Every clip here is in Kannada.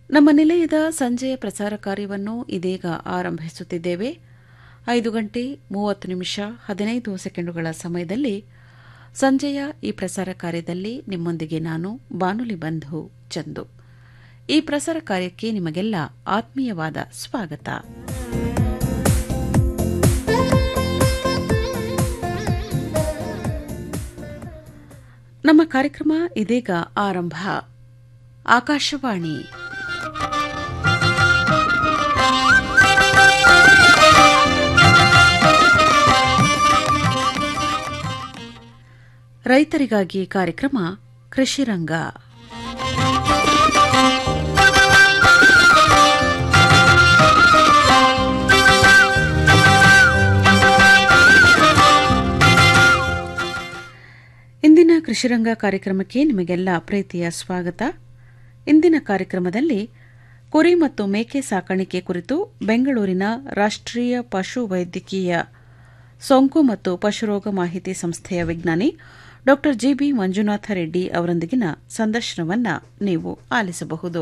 ನಮ್ಮ ನಿಲಯದ ಸಂಜೆಯ ಪ್ರಸಾರ ಕಾರ್ಯವನ್ನು ಇದೀಗ ಆರಂಭಿಸುತ್ತಿದ್ದೇವೆ ಐದು ಗಂಟೆ ಮೂವತ್ತು ನಿಮಿಷ ಹದಿನೈದು ಸೆಕೆಂಡುಗಳ ಸಮಯದಲ್ಲಿ ಸಂಜೆಯ ಈ ಪ್ರಸಾರ ಕಾರ್ಯದಲ್ಲಿ ನಿಮ್ಮೊಂದಿಗೆ ನಾನು ಬಾನುಲಿ ಬಂಧು ಚಂದು ಈ ಪ್ರಸಾರ ಕಾರ್ಯಕ್ಕೆ ನಿಮಗೆಲ್ಲ ಆತ್ಮೀಯವಾದ ಸ್ವಾಗತ ನಮ್ಮ ಕಾರ್ಯಕ್ರಮ ಇದೀಗ ಆರಂಭ ಆಕಾಶವಾಣಿ ರೈತರಿಗಾಗಿ ಕಾರ್ಯಕ್ರಮ ಕೃಷಿರಂಗ ಇಂದಿನ ಕೃಷಿರಂಗ ಕಾರ್ಯಕ್ರಮಕ್ಕೆ ನಿಮಗೆಲ್ಲ ಪ್ರೀತಿಯ ಸ್ವಾಗತ ಇಂದಿನ ಕಾರ್ಯಕ್ರಮದಲ್ಲಿ ಕುರಿ ಮತ್ತು ಮೇಕೆ ಸಾಕಾಣಿಕೆ ಕುರಿತು ಬೆಂಗಳೂರಿನ ರಾಷ್ಟ್ರೀಯ ಪಶು ವೈದ್ಯಕೀಯ ಸೋಂಕು ಮತ್ತು ಪಶುರೋಗ ಮಾಹಿತಿ ಸಂಸ್ಥೆಯ ವಿಜ್ಞಾನಿ ಡಾ ಜಿಬಿ ಮಂಜುನಾಥ ರೆಡ್ಡಿ ಅವರೊಂದಿಗಿನ ಸಂದರ್ಶನವನ್ನ ನೀವು ಆಲಿಸಬಹುದು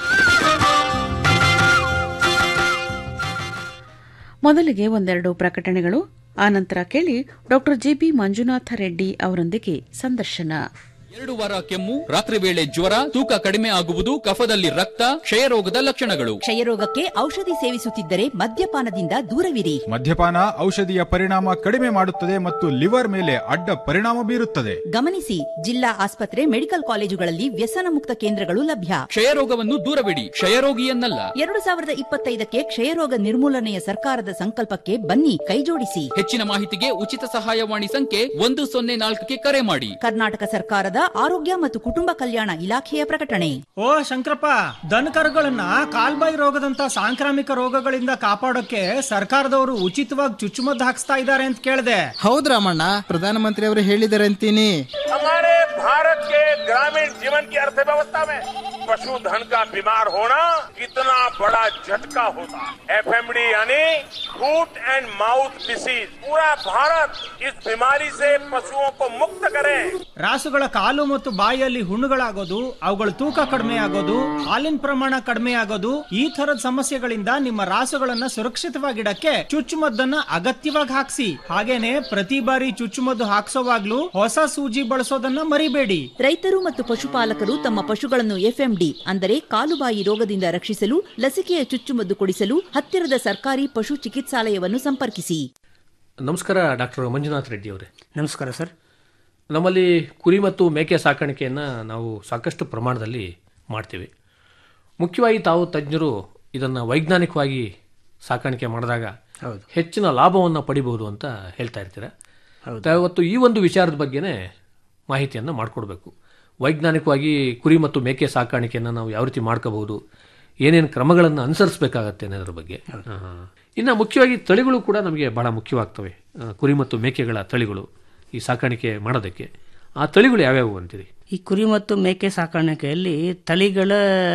ಮೊದಲಿಗೆ ಒಂದೆರಡು ಪ್ರಕಟಣೆಗಳು ಆನಂತರ ಕೇಳಿ ಡಾ ಜಿಬಿ ಮಂಜುನಾಥ ರೆಡ್ಡಿ ಅವರೊಂದಿಗೆ ಸಂದರ್ಶನ ಎರಡು ವಾರ ಕೆಮ್ಮು ರಾತ್ರಿ ವೇಳೆ ಜ್ವರ ತೂಕ ಕಡಿಮೆ ಆಗುವುದು ಕಫದಲ್ಲಿ ರಕ್ತ ಕ್ಷಯರೋಗದ ಲಕ್ಷಣಗಳು ಕ್ಷಯರೋಗಕ್ಕೆ ಔಷಧಿ ಸೇವಿಸುತ್ತಿದ್ದರೆ ಮದ್ಯಪಾನದಿಂದ ದೂರವಿರಿ ಮದ್ಯಪಾನ ಔಷಧಿಯ ಪರಿಣಾಮ ಕಡಿಮೆ ಮಾಡುತ್ತದೆ ಮತ್ತು ಲಿವರ್ ಮೇಲೆ ಅಡ್ಡ ಪರಿಣಾಮ ಬೀರುತ್ತದೆ ಗಮನಿಸಿ ಜಿಲ್ಲಾ ಆಸ್ಪತ್ರೆ ಮೆಡಿಕಲ್ ಕಾಲೇಜುಗಳಲ್ಲಿ ವ್ಯಸನ ಮುಕ್ತ ಕೇಂದ್ರಗಳು ಲಭ್ಯ ಕ್ಷಯರೋಗವನ್ನು ದೂರವಿಡಿ ಕ್ಷಯರೋಗಿಯನ್ನಲ್ಲ ಎರಡು ಸಾವಿರದ ಇಪ್ಪತ್ತೈದಕ್ಕೆ ಕ್ಷಯರೋಗ ನಿರ್ಮೂಲನೆಯ ಸರ್ಕಾರದ ಸಂಕಲ್ಪಕ್ಕೆ ಬನ್ನಿ ಕೈಜೋಡಿಸಿ ಹೆಚ್ಚಿನ ಮಾಹಿತಿಗೆ ಉಚಿತ ಸಹಾಯವಾಣಿ ಸಂಖ್ಯೆ ಒಂದು ಸೊನ್ನೆ ನಾಲ್ಕಕ್ಕೆ ಕರೆ ಮಾಡಿ ಕರ್ನಾಟಕ ಸರ್ಕಾರದ ಆರೋಗ್ಯ ಮತ್ತು ಕುಟುಂಬ ಕಲ್ಯಾಣ ಇಲಾಖೆಯ ಪ್ರಕಟಣೆ ಓ ಶಂಕರಪ್ಪ ದನಕರುಗಳನ್ನ ಕಾಲ್ಬಾಯಿ ರೋಗದಂತ ಸಾಂಕ್ರಾಮಿಕ ರೋಗಗಳಿಂದ ಕಾಪಾಡೋಕೆ ಸರ್ಕಾರದವರು ಉಚಿತವಾಗಿ ಚುಚ್ಚುಮದ್ದು ಹಾಕ್ಸ್ತಾ ಇದ್ದಾರೆ ಅಂತ ಕೇಳಿದೆ ಹೌದ್ ರಾಮಣ್ಣ ಪ್ರಧಾನಮಂತ್ರಿ ಅವರು ಹೇಳಿದ್ದಾರೆ ಅಂತೀನಿ हमारे भारत के ग्रामीण जीवन की अर्थव्यवस्था में पशुधन का बीमार होना कितना बड़ा झटका होता है एफएमडी यानी फूट एंड माउथ डिसीज पूरा भारत इस बीमारी से पशुओं को मुक्त करे ರಾಸುಗಳ ಕಾಲು ಮತ್ತು ಬಾಯಿಯಲ್ಲಿ ಹುಣ್ಣುಗಳಾಗೋದು ಅವುಗಳ ತೂಕ ಕಡಿಮೆ ಆಗೋದು ಹಾಲಿನ ಪ್ರಮಾಣ ಕಡಿಮೆ ಆಗೋದು ಈ ತರದ ಸಮಸ್ಯೆಗಳಿಂದ ನಿಮ್ಮ ರಾಸುಗಳನ್ನ ಸುರಕ್ಷಿತವಾಗಿಡಕ್ಕೆ ಚುಚ್ಚುಮದ್ದನ್ನ ಅಗತ್ಯವಾಗಿ ಹಾಕ್ಸಿ ಹಾಗೇನೆ ಪ್ರತಿ ಬಾರಿ ಚುಚ್ಚುಮದ್ದು ಹಾಕ್ಸೋವಾಗ್ಲೂ ಹೊಸ ಸೂಜಿ ಬಳಸೋದನ್ನ ಮರಿಬೇಡಿ ರೈತರು ಮತ್ತು ಪಶುಪಾಲಕರು ತಮ್ಮ ಪಶುಗಳನ್ನು ಎಫ್ಎಂಡಿ ಅಂದರೆ ಕಾಲುಬಾಯಿ ರೋಗದಿಂದ ರಕ್ಷಿಸಲು ಲಸಿಕೆಯ ಚುಚ್ಚುಮದ್ದು ಕೊಡಿಸಲು ಹತ್ತಿರದ ಸರ್ಕಾರಿ ಪಶು ಚಿಕಿತ್ಸಾಲಯವನ್ನು ಸಂಪರ್ಕಿಸಿ ನಮಸ್ಕಾರ ಡಾಕ್ಟರ್ ಮಂಜುನಾಥ್ ರೆಡ್ಡಿ ಅವರೇ ನಮಸ್ಕಾರ ಸರ್ ನಮ್ಮಲ್ಲಿ ಕುರಿ ಮತ್ತು ಮೇಕೆ ಸಾಕಾಣಿಕೆಯನ್ನು ನಾವು ಸಾಕಷ್ಟು ಪ್ರಮಾಣದಲ್ಲಿ ಮಾಡ್ತೀವಿ ಮುಖ್ಯವಾಗಿ ತಾವು ತಜ್ಞರು ಇದನ್ನು ವೈಜ್ಞಾನಿಕವಾಗಿ ಸಾಕಾಣಿಕೆ ಮಾಡಿದಾಗ ಹೌದು. ಹೆಚ್ಚಿನ ಲಾಭವನ್ನು ಪಡಿಬಹುದು ಅಂತ ಹೇಳ್ತಾ ಇರ್ತೀರ ಇವತ್ತು ಈ ಒಂದು ವಿಚಾರದ ಬಗ್ಗೆನೇ ಮಾಹಿತಿಯನ್ನು ಮಾಡಿಕೊಡ್ಬೇಕು ವೈಜ್ಞಾನಿಕವಾಗಿ ಕುರಿ ಮತ್ತು ಮೇಕೆ ಸಾಕಾಣಿಕೆಯನ್ನು ನಾವು ಯಾವ ರೀತಿ ಮಾಡ್ಕೋಬಹುದು ಏನೇನು ಕ್ರಮಗಳನ್ನು ಅನುಸರಿಸಬೇಕಾಗತ್ತೆ ಅನ್ನೋದ್ರ ಬಗ್ಗೆ ಆ, ಇನ್ನು ಮುಖ್ಯವಾಗಿ ತಳಿಗಳು ಕೂಡ ನಮಗೆ ಬಹಳ ಮುಖ್ಯವಾಗ್ತವೆ ಆ, ಕುರಿ ಮತ್ತು ಮೇಕೆಗಳ ತಳಿಗಳು ಈ ಸಾಕಾಣಿಕೆ ಮಾಡೋದಕ್ಕೆ ಆ ತಳಿಗಳು ಯಾವ್ಯಾವು ಅಂತೀರಿ ಈ ಕುರಿ ಮತ್ತು ಮೇಕೆ ಸಾಕಾಣಿಕೆಯಲ್ಲಿ ತಳಿಗಳ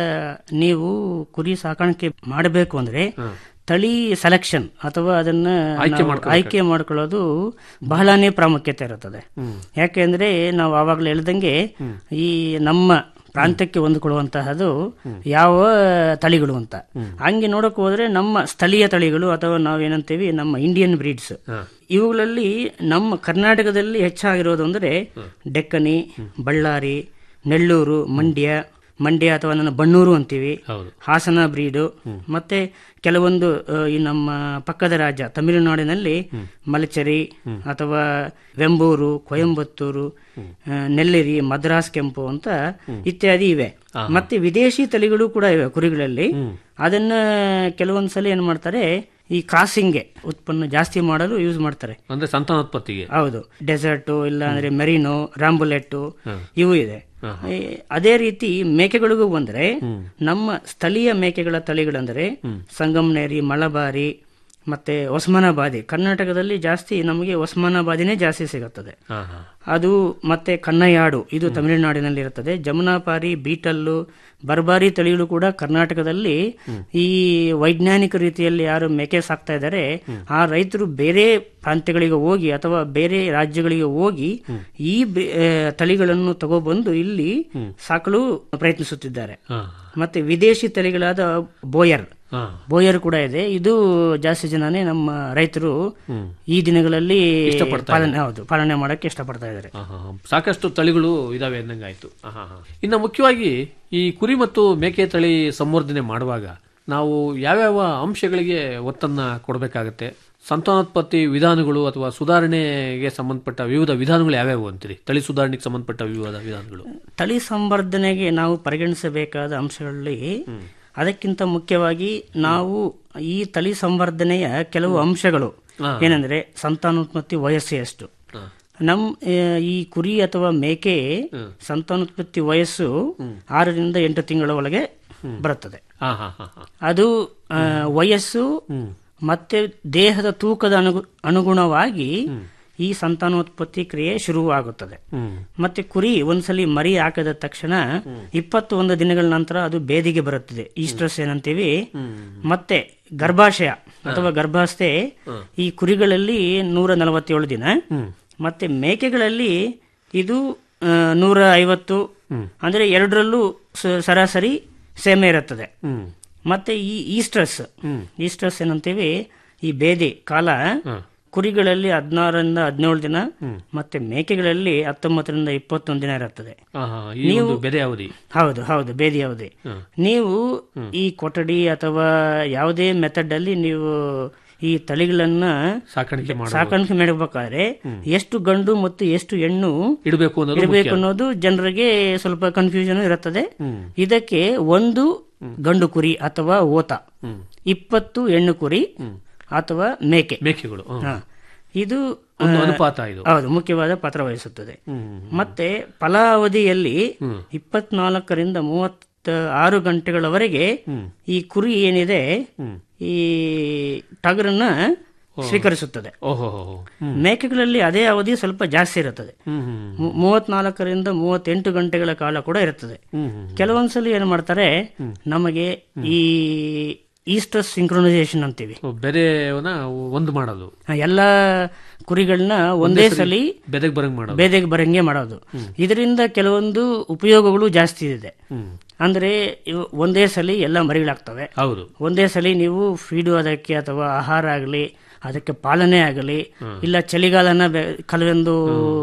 ನೀವು ಕುರಿ ಸಾಕಾಣಿಕೆ ಮಾಡಬೇಕು ಅಂದ್ರೆ ತಳಿ ಸೆಲೆಕ್ಷನ್ ಅಥವಾ ಅದನ್ನ ಆಯ್ಕೆ ನಾವು ಮಾಡ್ಕೊಳ್ಬೇಕು. ಆಯ್ಕೆ ಮಾಡ್ಕೊಳ್ಳೋದು ಬಹಳನೇ ಪ್ರಾಮುಖ್ಯತೆ ಇರುತ್ತದೆ ಯಾಕೆಂದ್ರೆ ನಾವು ಆವಾಗಲೇ ಹೇಳ್ದಂಗೆ ಈ ನಮ್ಮ ಪ್ರಾಂತ್ಯಕ್ಕೆ ಹೊಂದಿಕೊಳ್ಳುವಂತಹದ್ದು ಯಾವ ತಳಿಗಳು ಅಂತ ಹಂಗೆ ನೋಡಕ್ ಹೋದ್ರೆ ನಮ್ಮ ಸ್ಥಳೀಯ ತಳಿಗಳು ಅಥವಾ ನಾವೇನಂತೀವಿ ನಮ್ಮ ಇಂಡಿಯನ್ ಬ್ರೀಡ್ಸ್ ಇವುಗಳಲ್ಲಿ ನಮ್ಮ ಕರ್ನಾಟಕದಲ್ಲಿ ಹೆಚ್ಚಾಗಿರೋದು ಅಂದ್ರೆ ಡೆಕ್ಕನಿ ಬಳ್ಳಾರಿ ನೆಳ್ಳೂರು ಮಂಡ್ಯ ಮಂಡ್ಯ ಅಥವಾ ನನ್ನ ಬಣ್ಣೂರು ಅಂತೀವಿ ಹೌದು. ಹಾಸನ ಬ್ರೀಡು ಮತ್ತೆ ಕೆಲವೊಂದು ಆ, ಈ ನಮ್ಮ ಪಕ್ಕದ ರಾಜ್ಯ ತಮಿಳುನಾಡಿನಲ್ಲಿ ಮಲಚೇರಿ ಅಥವಾ ವೆಂಬೂರು ಕೊಯಂಬತ್ತೂರು ಆ, ನೆಲ್ಲಿರಿ ಮದ್ರಾಸ್ ಕೆಂಪು ಅಂತ ಇತ್ಯಾದಿ ಇವೆ ಮತ್ತೆ ವಿದೇಶಿ ತಳಿಗಳು ಕೂಡ ಇವೆ ಕುರಿಗಳಲ್ಲಿ ಅದನ್ನ ಕೆಲವೊಂದ್ಸಲ ಏನ್ ಮಾಡ್ತಾರೆ ಈ ಕ್ರಾಸಿಂಗ್ಗೆ ಉತ್ಪನ್ನ ಜಾಸ್ತಿ ಮಾಡಲು ಯೂಸ್ ಮಾಡ್ತಾರೆ ಅಂದ್ರೆ ಸಂತಾನೋತ್ಪತ್ತಿಗೆ ಹೌದು ಡೆಸರ್ಟು ಇಲ್ಲ ಅಂದ್ರೆ ಮೆರಿನೋ ರಾಂಬುಲೆಟ್ಟು ಇವು ಇದೆ ಈ ಅದೇ ರೀತಿ ಮೇಕೆಗಳಿಗೂ ಬಂದ್ರೆ ನಮ್ಮ ಸ್ಥಳೀಯ ಮೇಕೆಗಳ ತಳಿಗಳಂದ್ರೆ ಸಂಗಮ್ನೇರಿ ಮಲಬಾರಿ ಮತ್ತೆ ಒಸ್ಮಾನಾಬಾದಿ ಕರ್ನಾಟಕದಲ್ಲಿ ಜಾಸ್ತಿ ನಮಗೆ ಒಸ್ಮಾನಾಬಾದಿನೇ ಜಾಸ್ತಿ ಸಿಗುತ್ತದೆ ಹಾ ಹಾ ಅದು ಮತ್ತೆ ಕನ್ನಯಾಡು ಇದು ತಮಿಳುನಾಡಿನಲ್ಲಿ ಇರುತ್ತದೆ ಜಮುನಾಪಾರಿ ಬೀಟಲ್ಲು ಬರ್ಬಾರಿ ತಳಿಗಳು ಕೂಡ ಕರ್ನಾಟಕದಲ್ಲಿ ಈ ವೈಜ್ಞಾನಿಕ ರೀತಿಯಲ್ಲಿ ಯಾರು ಮೇಕೆ ಸಾಕ್ತಾ ಇದ್ದಾರೆ ಆ ರೈತರು ಬೇರೆ ಪ್ರಾಂತ್ಯಗಳಿಗೆ ಹೋಗಿ ಅಥವಾ ಬೇರೆ ರಾಜ್ಯಗಳಿಗೆ ಹೋಗಿ ಈ ಬೆ- ಆ, ತಳಿಗಳನ್ನು ತಗೊಬಂದು ಇಲ್ಲಿ ಸಾಕಲು ಪ್ರಯತ್ನಿಸುತ್ತಿದ್ದಾರೆ ಹಾ ಮತ್ತೆ ವಿದೇಶಿ ತಳಿಗಳಾದ ಬೋಯರ್ ಹಾ ಬೋಯರ್ ಕೂಡ ಇದೆ ಇದು ಜಾಸ್ತಿ ಜನನೇ ನಮ್ಮ ರೈತರು ಈ ದಿನಗಳಲ್ಲಿ ಇಷ್ಟಪಡ್ತಾ ಪಾಲನೆ ಹೌದು ಪಾಲನೆ ಮಾಡಕ್ಕೆ ಇಷ್ಟಪಡ್ತಾ ಇದ್ದಾರೆ ಹಾ, ಹಾ, ಹಾ. ಸಾಕಷ್ಟು ತಳಿಗಳು ಇದಾವೆ ಅಂದಂಗಾಯ್ತು ಹಾ, ಹಾ, ಹಾ. ಇನ್ನು ಮುಖ್ಯವಾಗಿ ಈ ಕುರಿ ಮತ್ತು ಮೇಕೆ ತಳಿ ಸಂವರ್ಧನೆ ಮಾಡುವಾಗ ನಾವು ಯಾವ್ಯಾವ ಅಂಶಗಳಿಗೆ ಒತ್ತನ್ನ ಕೊಡಬೇಕಾಗತ್ತೆ ಸಂತಾನೋತ್ಪತ್ತಿ ವಿಧಾನಗಳು ಅಥವಾ ಸುಧಾರಣೆಗೆ ಸಂಬಂಧಪಟ್ಟ ವಿವಿಧ ವಿಧಾನಗಳು ಯಾವ್ಯಾವು ಅಂತೀರಿ ತಳಿ ಸುಧಾರಣೆಗೆ ಸಂಬಂಧಪಟ್ಟ ವಿವಿಧ ವಿಧಾನಗಳು ತಳಿ ಸಂವರ್ಧನೆಗೆ ನಾವು ಪರಿಗಣಿಸಬೇಕಾದ ಅಂಶಗಳಲ್ಲಿ ಅದಕ್ಕಿಂತ ಮುಖ್ಯವಾಗಿ ನಾವು ಈ ತಳಿ ಸಂವರ್ಧನೆಯ ಕೆಲವು ಅಂಶಗಳು ಏನಂದ್ರೆ ಸಂತಾನೋತ್ಪತ್ತಿ ವಯಸ್ಸು ಎಷ್ಟು ನಮ್ ಆ, ಈ ಕುರಿ ಅಥವಾ ಮೇಕೆ ಸಂತಾನೋತ್ಪತ್ತಿ ವಯಸ್ಸು ಆರರಿಂದ ಎಂಟು ತಿಂಗಳ ಒಳಗೆ ಬರುತ್ತದೆ ಹಾ ಹಾ ಹಾ ಹಾ ಅದು ಆ, ವಯಸ್ಸು ಮತ್ತೆ ದೇಹದ ತೂಕದ ಅನುಗು ಅನುಗುಣವಾಗಿ ಈ ಸಂತಾನೋತ್ಪತ್ತಿ ಕ್ರಿಯೆ ಶುರುವಾಗುತ್ತದೆ ಮತ್ತೆ ಕುರಿ ಒಂದ್ಸಲಿ ಮರಿ ಹಾಕದ ತಕ್ಷಣ ಇಪ್ಪತ್ತು ಒಂದು ದಿನಗಳ ನಂತರ ಅದು ಬೇದಿಗೆ ಬರುತ್ತದೆ ಈಸ್ಟ್ರಸ್ ಏನಂತೀವಿ ಮತ್ತೆ ಗರ್ಭಾಶಯ ಅಥವಾ ಗರ್ಭಾಸ್ಥೆ ಈ ಕುರಿಗಳಲ್ಲಿ ನೂರ ನಲವತ್ತೇಳು ದಿನ ಮತ್ತೆ ಮೇಕೆಗಳಲ್ಲಿ ಇದು ಆ, ನೂರ ಐವತ್ತು ಅಂದ್ರೆ ಎರಡರಲ್ಲೂ ಸ- ಸರಾಸರಿ ಸೇಮೆ ಇರುತ್ತದೆ ಮತ್ತೆ ಈ ಈಸ್ಟ್ರಸ್ ಈಸ್ಟ್ರಸ್ ಏನಂತೀವಿ ಈ ಬೇದಿ ಕಾಲ ಕುರಿಗಳಲ್ಲಿ ಹದಿನಾರರಿಂದ ಹದಿನೇಳು ದಿನ ಮತ್ತೆ ಮೇಕೆಗಳಲ್ಲಿ ಹತ್ತೊಂಬತ್ತರಿಂದ ಇಪ್ಪತ್ತೊಂದು ದಿನ ಇರುತ್ತದೆ ಹಾ, ಹಾ. ಈ ಒಂದು ಬೆದೆ ಅವಧಿ ಹೌದು ಹೌದು ಬೇದಿ ಅವಧಿ ನೀವು ಈ ಕೊಠಡಿ ಅಥವಾ ಯಾವುದೇ ಮೆಥಡ್ ಅಲ್ಲಿ ನೀವು ಈ ತಳಿಗಳನ್ನ ಸಾಕಾಣಿಕೆ ಮಾಡಿ ಸಾಕಾಣಿಕೆ ಮಾಡಬೇಕಾದ್ರೆ ಎಷ್ಟು ಗಂಡು ಮತ್ತು ಎಷ್ಟು ಹೆಣ್ಣು ಇಡಬೇಕು ಅನ್ನೋದು ಇರಬೇಕು ಅನ್ನೋದು ಜನರಿಗೆ ಸ್ವಲ್ಪ ಕನ್ಫ್ಯೂಷನ್ ಇರುತ್ತದೆ ಇದಕ್ಕೆ ಒಂದು ಗಂಡು ಕುರಿ ಅಥವಾ ಓತ ಇಪ್ಪತ್ತು ಹೆಣ್ಣು ಕುರಿ ಅಥವಾ ಮೇಕೆ ಮೇಕೆಗಳು ಹಾ. ಹಾ. ಇದು ಒಂದು ಆ, ಅನುಪಾತ ಇದು ಹೌದು ಮುಖ್ಯವಾದ ಪಾತ್ರ ವಹಿಸುತ್ತದೆ ಮತ್ತೆ ಫಲಾವಧಿಯಲ್ಲಿ ಇಪ್ಪತ್ನಾಲ್ಕರಿಂದ ಮೂವತ್ತ ಆರು ಗಂಟೆಗಳವರೆಗೆ ಈ ಕುರಿ ಏನಿದೆ ಈ ಟಗರನ್ನ ಸ್ವೀಕರಿಸುತ್ತದೆ ಓಹೋ ಮೇಕೆಗಳಲ್ಲಿ ಅದೇ ಅವಧಿ ಸ್ವಲ್ಪ ಜಾಸ್ತಿ ಇರುತ್ತದೆ ಮು- ಮೂವತ್ನಾಲ್ಕರಿಂದ ಮೂವತ್ತೆಂಟು ಗಂಟೆಗಳ ಕಾಲ ಕೂಡ ಇರುತ್ತದೆ ಕೆಲವೊಂದ್ಸಲಿ ಏನು ಮಾಡ್ತಾರೆ ನಮಗೆ ಈ ಈಸ್ಟರ್ ಸಿಂಕ್ರೊನೈಸೇಷನ್ ಅಂತೀವಿ ಬೆದೆವನ್ನ ಒಂದು ಮಾಡೋದು ಎಲ್ಲ ಕುರಿಗಳನ್ನ ಒಂದೇ ಸಲಿ ಬೆದೆಗೆ ಬರಂಗ್ ಮಾಡೋದು ಬೇದೆಗೆ ಬರಂಗೆ ಮಾಡೋದು ಇದರಿಂದ ಕೆಲವೊಂದು ಉಪಯೋಗಗಳು ಜಾಸ್ತಿ ಇದೆ ಅಂದ್ರೆ ಇವು ಒಂದೇ ಸಲಿ ಎಲ್ಲ ಮರಿಗಳಾಗ್ತವೆ ಹೌದು ಒಂದೇ ಸಲಿ ನೀವು ಫೀಡು ಅದಕ್ಕೆ ಅಥವಾ ಆಹಾರ ಆಗಲಿ ಅದಕ್ಕೆ ಪಾಲನೆ ಆಗಲಿ ಇಲ್ಲ ಚಳಿಗಾಲನ ಬೆ- ಕೆಲವೊಂದು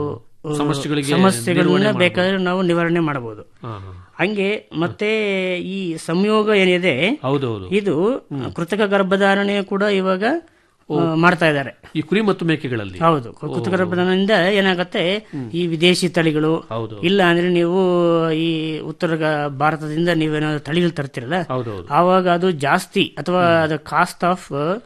ಆ, ಸಮಸ್ಯೆಗಳಿಗೆ ಸಮಸ್ಯೆಗಳನ್ನ ಬೇಕಾದ್ರೆ ನಾವು ನಿವಾರಣೆ ಮಾಡಬಹುದು ಹಾ, ಹಾ. ಹಂಗೆ ಮತ್ತೆ ಈ ಸಂಯೋಗ ಏನಿದೆ ಹೌದೌದು ಇದು ಕೃತಕ ಗರ್ಭಧಾರಣೆ ಕೂಡ ಇವಾಗ ಆ, ಮಾಡ್ತಾ ಇದ್ದಾರೆ ಈ ಕುರಿ ಮತ್ತು ಮೇಕೆಗಳಲ್ಲಿ ಹೌದು ಕೃತಕ ಗರ್ಭಧಾರಣೆಯಿಂದ ಏನಾಗುತ್ತೆ ಈ ವಿದೇಶಿ ತಳಿಗಳು ಹೌದು ಇಲ್ಲ ಅಂದ್ರೆ ನೀವು ಈ ಉತ್ತರ ಗ- ಭಾರತದಿಂದ ನೀವೇನಾದ್ರು ತಳಿಗಳು ತರ್ತಿರಲ್ಲ ಹೌದೌದು ಆವಾಗ ಅದು ಜಾಸ್ತಿ ಅಥವಾ ಅದು ಕಾಸ್ಟ್ ಆಫ್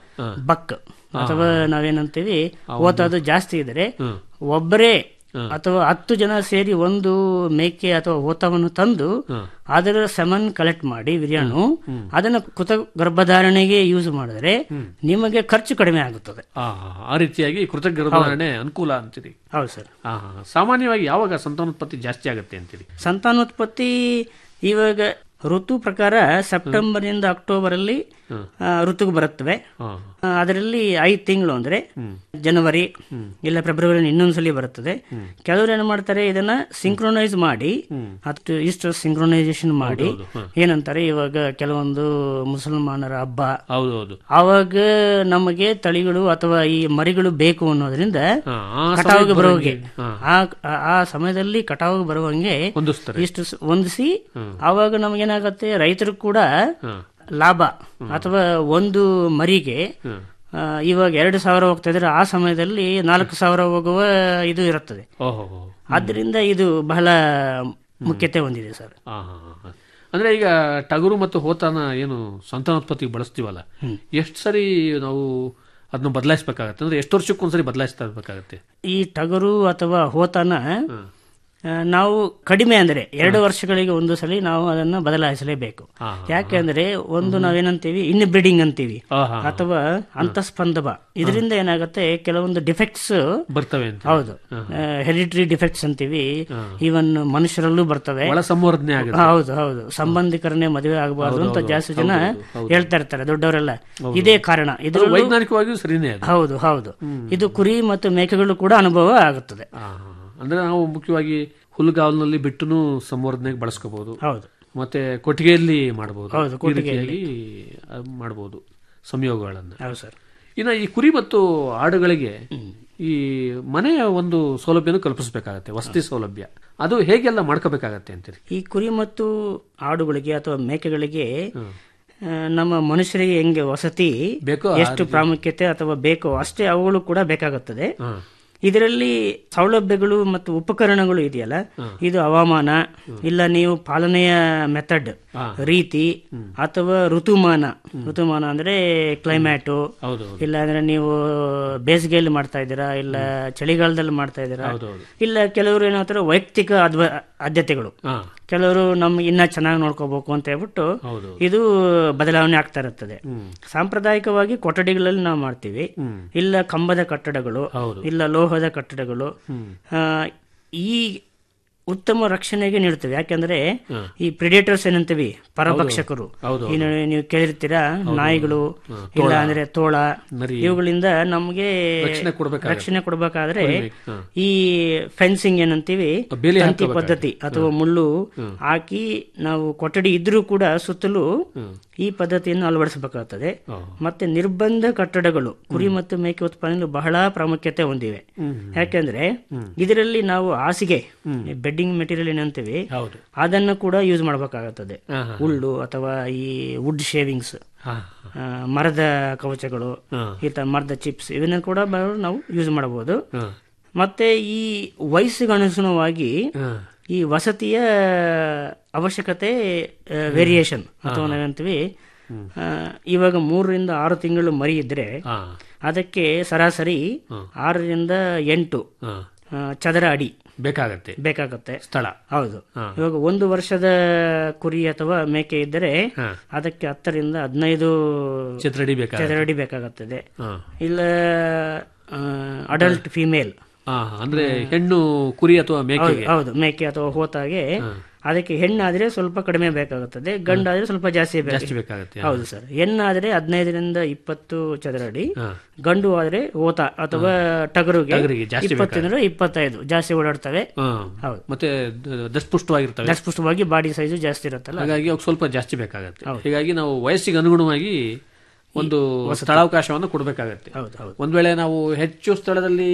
ಬಕ್ ಅಥವಾ ನಾವೇನಂತೀವಿ ಓತ ಅದು ಜಾಸ್ತಿ ಇದ್ರೆ ಒಬ್ಬರೇ ಅಥವಾ ಹತ್ತು ಜನ ಸೇರಿ ಒಂದು ಮೇಕೆ ಅಥವಾ ಓತವನ್ನು ತಂದು ಅದರ ಸೆಮನ್ ಕಲೆಕ್ಟ್ ಮಾಡಿ ವಿರಿಯಾಣು ಅದನ್ನ ಕೃತ ಗರ್ಭಧಾರಣೆಗೆ ಯೂಸ್ ಮಾಡಿದ್ರೆ ನಿಮಗೆ ಖರ್ಚು ಕಡಿಮೆ ಆಗುತ್ತದೆ ಆ, ಆ ರೀತಿಯಾಗಿ ಕೃತಕ ಗರ್ಭಧಾರಣೆ ಅನುಕೂಲ ಅಂತೀರಿ ಹೌದು ಸರ್ ಆ, ಹಾ. ಸಾಮಾನ್ಯವಾಗಿ ಯಾವಾಗ ಸಂತಾನೋತ್ಪತ್ತಿ ಜಾಸ್ತಿ ಆಗುತ್ತೆ ಅಂತೀರಿ ಸಂತಾನೋತ್ಪತ್ತಿ ಇವಾಗ ಋತು ಪ್ರಕಾರ ಸೆಪ್ಟೆಂಬರ್ ಇಂದ ಅಕ್ಟೋಬರ್ ಅಲ್ಲಿ ಆ, ಋತುಗೆ ಬರುತ್ತವೆ ಹಾ. ಆ, ಅದರಲ್ಲಿ ಐದು ತಿಂಗಳು ಅಂದ್ರೆ ಜನವರಿ ಇಲ್ಲ ಫೆಬ್ರವರಿ ಇನ್ನೊಂದ್ಸಲಿ ಬರುತ್ತದೆ ಕೆಲವರು ಏನ್ ಮಾಡ್ತಾರೆ ಇದನ್ನ ಸಿಂಕ್ರೊನೈಸ್ ಮಾಡಿ ಅಷ್ಟು ಇಷ್ಟು ಸಿಂಕ್ರೊನೈಸೇಷನ್ ಮಾಡಿ ಏನಂತಾರೆ ಇವಾಗ ಕೆಲವೊಂದು ಮುಸಲ್ಮಾನರ ಹಬ್ಬ ಹೌದೌದು ಆವಾಗ ನಮಗೆ ತಳಿಗಳು ಅಥವಾ ಈ ಮರಿಗಳು ಬೇಕು ಅನ್ನೋದ್ರಿಂದ ಹಾ, ಆ ಕಟಾವಿಗೆ ಸಮಯಕ್ಕೆ ಬರುವಾಗೆ ಹಾ. ಆ- ಆ- ಆ ಸಮಯದಲ್ಲಿ ಕಟಾವಿಗೆ ಬರುವಂಗೆ ಹೊಂದಿಸ್ತಾರೆ ಇಷ್ಟು ಸ- ಹೊಂದಿಸಿ ಆವಾಗ ನಮಗೇನಾಗತ್ತೆ ರೈತರು ಕೂಡ ಹಾ. ಲಾಭ ಅಥವಾ ಒಂದು ಮರಿಗೆ ಆ, ಇವಾಗ ಎರಡು ಸಾವಿರ ಹೋಗ್ತಾ ಇದ್ರೆ ಆ ಸಮಯದಲ್ಲಿ ನಾಲ್ಕು ಸಾವಿರ ಹೋಗುವ ಇದು ಇರುತ್ತದೆ ಓಹೋ ಆದ್ದರಿಂದ ಇದು ಬಹಳ ಮುಖ್ಯತೆ ಹೊಂದಿದೆ ಸರ್ ಆ, ಹಾ, ಹಾ, ಹಾ. ಅಂದ್ರೆ ಈಗ ಟಗರು ಮತ್ತು ಹೋತಾನ ಏನು ಸಂತಾನೋತ್ಪತ್ತಿಗೆ ಬಳಸ್ತೀವಲ್ಲ ಎಷ್ಟು ಸರಿ ನಾವು ಅದನ್ನ ಬದಲಾಯಿಸಬೇಕಾಗತ್ತೆ ಅಂದ್ರೆ ಎಷ್ಟು ವರ್ಷಕ್ಕೊಂದ್ಸರಿ ಬದಲಾಯಿಸ್ತಾ ಇರ್ಬೇಕಾಗತ್ತೆ ಈ ಟಗರು ಅಥವಾ ಹೋತನ ಆ, ನಾವು ಕಡಿಮೆ ಅಂದ್ರೆ ಎರಡು ವರ್ಷಗಳಿಗೆ ಒಂದು ಸಲ ನಾವು ಅದನ್ನು ಬದಲಾಯಿಸಲೇಬೇಕು ಯಾಕೆಂದ್ರೆ ಒಂದು ನಾವೇನಂತೀವಿ ಇನ್ ಬ್ರೀಡಿಂಗ್ ಅಂತೀವಿ ಅಥವಾ ಅಂತಸ್ಪಂದಭ ಇದರಿಂದ ಏನಾಗುತ್ತೆ ಕೆಲವೊಂದು ಡಿಫೆಕ್ಟ್ಸ್ ಬರ್ತವೆ ಅಂತ ಹೌದು ಹೆರಿಟರಿ ಡಿಫೆಕ್ಟ್ಸ್ ಅಂತೀವಿ ಈವನ್ ಮನುಷ್ಯರಲ್ಲೂ ಬರ್ತವೆ ಒಳ ಸಂವರ್ಧನೆ ಆಗುತ್ತೆ ಹೌದು ಹೌದು ಸಂಬಂಧಿಕರನ್ನೇ ಮದುವೆ ಆಗಬಾರ್ದು ಅಂತ ಜಾಸ್ತಿ ಜನ ಹೇಳ್ತಾ ಇರ್ತಾರೆ ದೊಡ್ಡವರೆಲ್ಲ ಇದೇ ಕಾರಣ ಅದು ಇದು ವೈಜ್ಞಾನಿಕವಾಗಿಯೂ ಸರಿನೇ ಅದು ಹೌದು ಹೌದು ಇದು ಕುರಿ ಮತ್ತು ಮೇಕೆಗಳು ಕೂಡ ಅನುಭವ ಆಗುತ್ತದೆ ಆ, ಹಾ, ಹಾ. ಅಂದ್ರೆ ನಾವು ಮುಖ್ಯವಾಗಿ ಹುಲ್ಲುಗಾವಲಿನಲ್ಲಿ ಬಿಟ್ಟು ಸಂವರ್ಧನೆಗೆ ಬಳಸ್ಕೋಬಹುದು ಹೌದು ಮತ್ತೆ ಕೊಟ್ಟಿಗೆಯಲ್ಲಿ ಮಾಡಬಹುದು ಹೌದು, ಈ ರೀತಿಯಾಗಿ ಮಾಡಬಹುದು ಸಂಯೋಗಗಳನ್ನು ಹೌದು ಸರ್ ಇನ್ನು ಈ ಕುರಿ ಮತ್ತು ಆಡುಗಳಿಗೆ ಈ ಮನೆಯ ಒಂದು ಸೌಲಭ್ಯನೂ ಕಲ್ಪಿಸಬೇಕಾಗತ್ತೆ ವಸತಿ ಸೌಲಭ್ಯ ಅದು ಹೇಗೆಲ್ಲ ಮಾಡ್ಕೋಬೇಕಾಗತ್ತೆ ಅಂತೀರಿ ಈ ಕುರಿ ಮತ್ತು ಆಡುಗಳಿಗೆ ಅಥವಾ ಮೇಕೆಗಳಿಗೆ ಆ, ನಮ್ಮ ಮನುಷ್ಯರಿಗೆ ಹೆಂಗೆ ವಸತಿ ಬೇಕೋ ಎಷ್ಟು ಪ್ರಾಮುಖ್ಯತೆ ಅಥವಾ ಬೇಕೋ ಅಷ್ಟೇ ಅವುಗಳು ಕೂಡ ಬೇಕಾಗುತ್ತದೆ ಇದರಲ್ಲಿ ಸೌಲಭ್ಯಗಳು ಮತ್ತು ಉಪಕರಣಗಳು ಇದೆಯಲ್ಲ ಇದು ಹವಾಮಾನ ಇಲ್ಲ ನೀವು ಪಾಲನೆಯ ಮೆಥಡ್ ರೀತಿ ಅಥವಾ ಋತುಮಾನ ಋತುಮಾನ ಅಂದ್ರೆ ಕ್ಲೈಮ್ಯಾಟು ಹೌದು ಇಲ್ಲ ಅಂದ್ರೆ ನೀವು ಬೇಸಿಗೆಯಲ್ಲಿ ಮಾಡ್ತಾ ಇದ್ದೀರಾ ಇಲ್ಲ ಚಳಿಗಾಲದಲ್ಲಿ ಮಾಡ್ತಾ ಇದ್ದೀರಾ ಇಲ್ಲ ಕೆಲವರು ಏನಾಗ್ತಾರೆ ವೈಯಕ್ತಿಕ ಅದ್ವ ಆದ್ಯತೆಗಳು ಹಾ ಕೆಲವರು ನಮ್ಗೆ ಇನ್ನ ಚೆನ್ನಾಗಿ ನೋಡ್ಕೋಬೇಕು ಅಂತ ಹೇಳ್ಬಿಟ್ಟು ಹೌದು ಇದು ಬದಲಾವಣೆ ಆಗ್ತಾ ಇರುತ್ತದೆ ಸಾಂಪ್ರದಾಯಿಕವಾಗಿ ಕೊಠಡಿಗಳಲ್ಲಿ ನಾವು ಮಾಡ್ತೀವಿ ಇಲ್ಲ ಕಂಬದ ಕಟ್ಟಡಗಳು ಇಲ್ಲ ಲೋಹದ ಕಟ್ಟಡಗಳು ಆ, ಈ ಉತ್ತಮ ರಕ್ಷಣೆಗೆ ನೀಡ್ತವೆ ಯಾಕಂದ್ರೆ ಈ ಪ್ರಿಡೇಟರ್ಸ್ ಏನಂತೀವಿ ಪರಭಕ್ಷಕರು ಹೌದು, ಏನು ನೀವು ಕೇಳಿರ್ತೀರಾ ನಾಯಿಗಳು ಇಲ್ಲ ಅಂದ್ರೆ ತೋಳ ನರಿ. ಇವುಗಳಿಂದ ನಮಗೆ ರಕ್ಷಣೆ ಕೊಡ್ಬೇಕಾಗತ್ತೆ. ರಕ್ಷಣೆ ಕೊಡ್ಬೇಕಾದ್ರೆ ಹಾ. ಈ ಫೆನ್ಸಿಂಗ್ ಏನಂತೀವಿ ಬೇಲಿ ತಂತಿ ಪದ್ಧತಿ ಅಥವಾ ಮುಳ್ಳು ಹಾಕಿ ನಾವು ಕೊಠಡಿ ಇದ್ರೂ ಕೂಡ ಸುತ್ತಲೂ ಈ ಪದ್ಧತಿಯನ್ನು ಅಳವಡಿಸಬೇಕಾಗುತ್ತದೆ ಮತ್ತೆ ನಿರ್ಬಂಧ ಕಟ್ಟಡಗಳು ಕುರಿ ಮತ್ತು ಮೇಕೆ ಉತ್ಪಾದನೆ ಬಹಳ ಪ್ರಾಮುಖ್ಯತೆ ಹೊಂದಿವೆ ಯಾಕೆಂದ್ರೆ ಇದರಲ್ಲಿ ನಾವು ಹಾಸಿಗೆ ಬೆಡ್ಡಿಂಗ್ ಮೆಟೀರಿಯಲ್ ಏನಂತೀವಿ ಹೌದು ಅದನ್ನು ಕೂಡ ಯೂಸ್ ಮಾಡಬೇಕಾಗುತ್ತದೆ ಹುಲ್ಲು ಅಥವಾ ಈ ವುಡ್ ಶೇವಿಂಗ್ಸ್ ಹಾ ಮರದ ಕವಚಗಳು ಈ ತರ ಮರದ ಚಿಪ್ಸ್ ಇವನ್ನ ಕೂಡ ಬ- ನಾವು ಯೂಸ್ ಮಾಡಬಹುದು ಹಾ ಮತ್ತೆ ಈ ವಯಸ್ಸಿಗೆ ಅನುಗುಣವಾಗಿ ಈ ವಸತಿಯ ಅವಶ್ಯಕತೆ ವೇರಿಯೇಷನ್ ಅಥವಾ ನಾವೇಂತೀವಿ ಆ, ಇವಾಗ ಮೂರರಿಂದ ಆರು ತಿಂಗಳು ಮರಿ ಇದ್ರೆ ಹಾ ಅದಕ್ಕೆ ಸರಾಸರಿ ಆರರಿಂದ ಎಂಟು ಹಾ ಆ, ಚದರ ಅಡಿ ಬೇಕಾಗತ್ತೆ ಬೇಕಾಗುತ್ತೆ ಸ್ಥಳ ಹೌದು ಹಾ. ಇವಾಗ ಒಂದು ವರ್ಷದ ಕುರಿ ಅಥವಾ ಮೇಕೆ ಇದ್ದರೆ ಹಾ. ಅದಕ್ಕೆ ಹತ್ತರಿಂದ ಹದಿನೈದು ಚಿತ್ರಡಿ ಬೇಕಾಗತ್ತೆ ಚದರ ಅಡಿ ಬೇಕಾಗುತ್ತದೆ ಹಾ ಇಲ್ಲ ಅಡಲ್ಟ್ ಫಿಮೇಲ್ ಹಾ ಅಂದ್ರೆ ಹೆಣ್ಣು ಕುರಿ ಅಥವಾ ಮೇಕೆಗೆ ಹೌದು ಮೇಕೆ ಅಥವಾ ಹೋತಾಗೆ ಅದಕ್ಕೆ ಹೆಣ್ಣಾದ್ರೆ ಸ್ವಲ್ಪ ಕಡಿಮೆ ಬೇಕಾಗುತ್ತದೆ ಗಂಡಾದ್ರೆ ಸ್ವಲ್ಪ ಜಾಸ್ತಿ ಬೇಕು ಜಾಸ್ತಿ ಬೇಕಾಗತ್ತೆ ಹೌದು ಸರ್ ಹೆಣ್ಣಾದ್ರೆ ಹದಿನೈದರಿಂದ ಇಪ್ಪತ್ತು ಚದರ ಅಡಿ ಹಾ. ಗಂಡು ಆದ್ರೆ ಓತ ಅಥವಾ ಟಗರುಗೆ ಟಗರಿಗೆ ಜಾಸ್ತಿ ಇಪ್ಪತ್ತರಿಂದ ಇಪ್ಪತ್ತೈದು ಜಾಸ್ತಿ ಓಡಾಡ್ತವೆ ಹಾ ಹೌದು. ಮತ್ತೆ ದ- ದಷ್ಟಪುಷ್ಟವಾಗಿರ್ತವೆ ದಸ್ಪುಷ್ಟವಾಗಿ ಬಾಡಿ ಸೈಜು ಜಾಸ್ತಿ ಇರುತ್ತಲ್ಲ ಹಾಗಾಗಿ ಅವು ಸ್ವಲ್ಪ ಜಾಸ್ತಿ ಬೇಕಾಗತ್ತೆ ಹೀಗಾಗಿ ನಾವು ವಯಸ್ಸಿಗೆ ಅನುಗುಣವಾಗಿ ಒಂದು ಸ್ಥಳಾವಕಾಶವನ್ನು ಕೊಡಬೇಕಾಗತ್ತೆ ಹೌದು ಹೌದು ಒಂದ್ ವೇಳೆ ನಾವು ಹೆಚ್ಚು ಸ್ಥಳದಲ್ಲಿ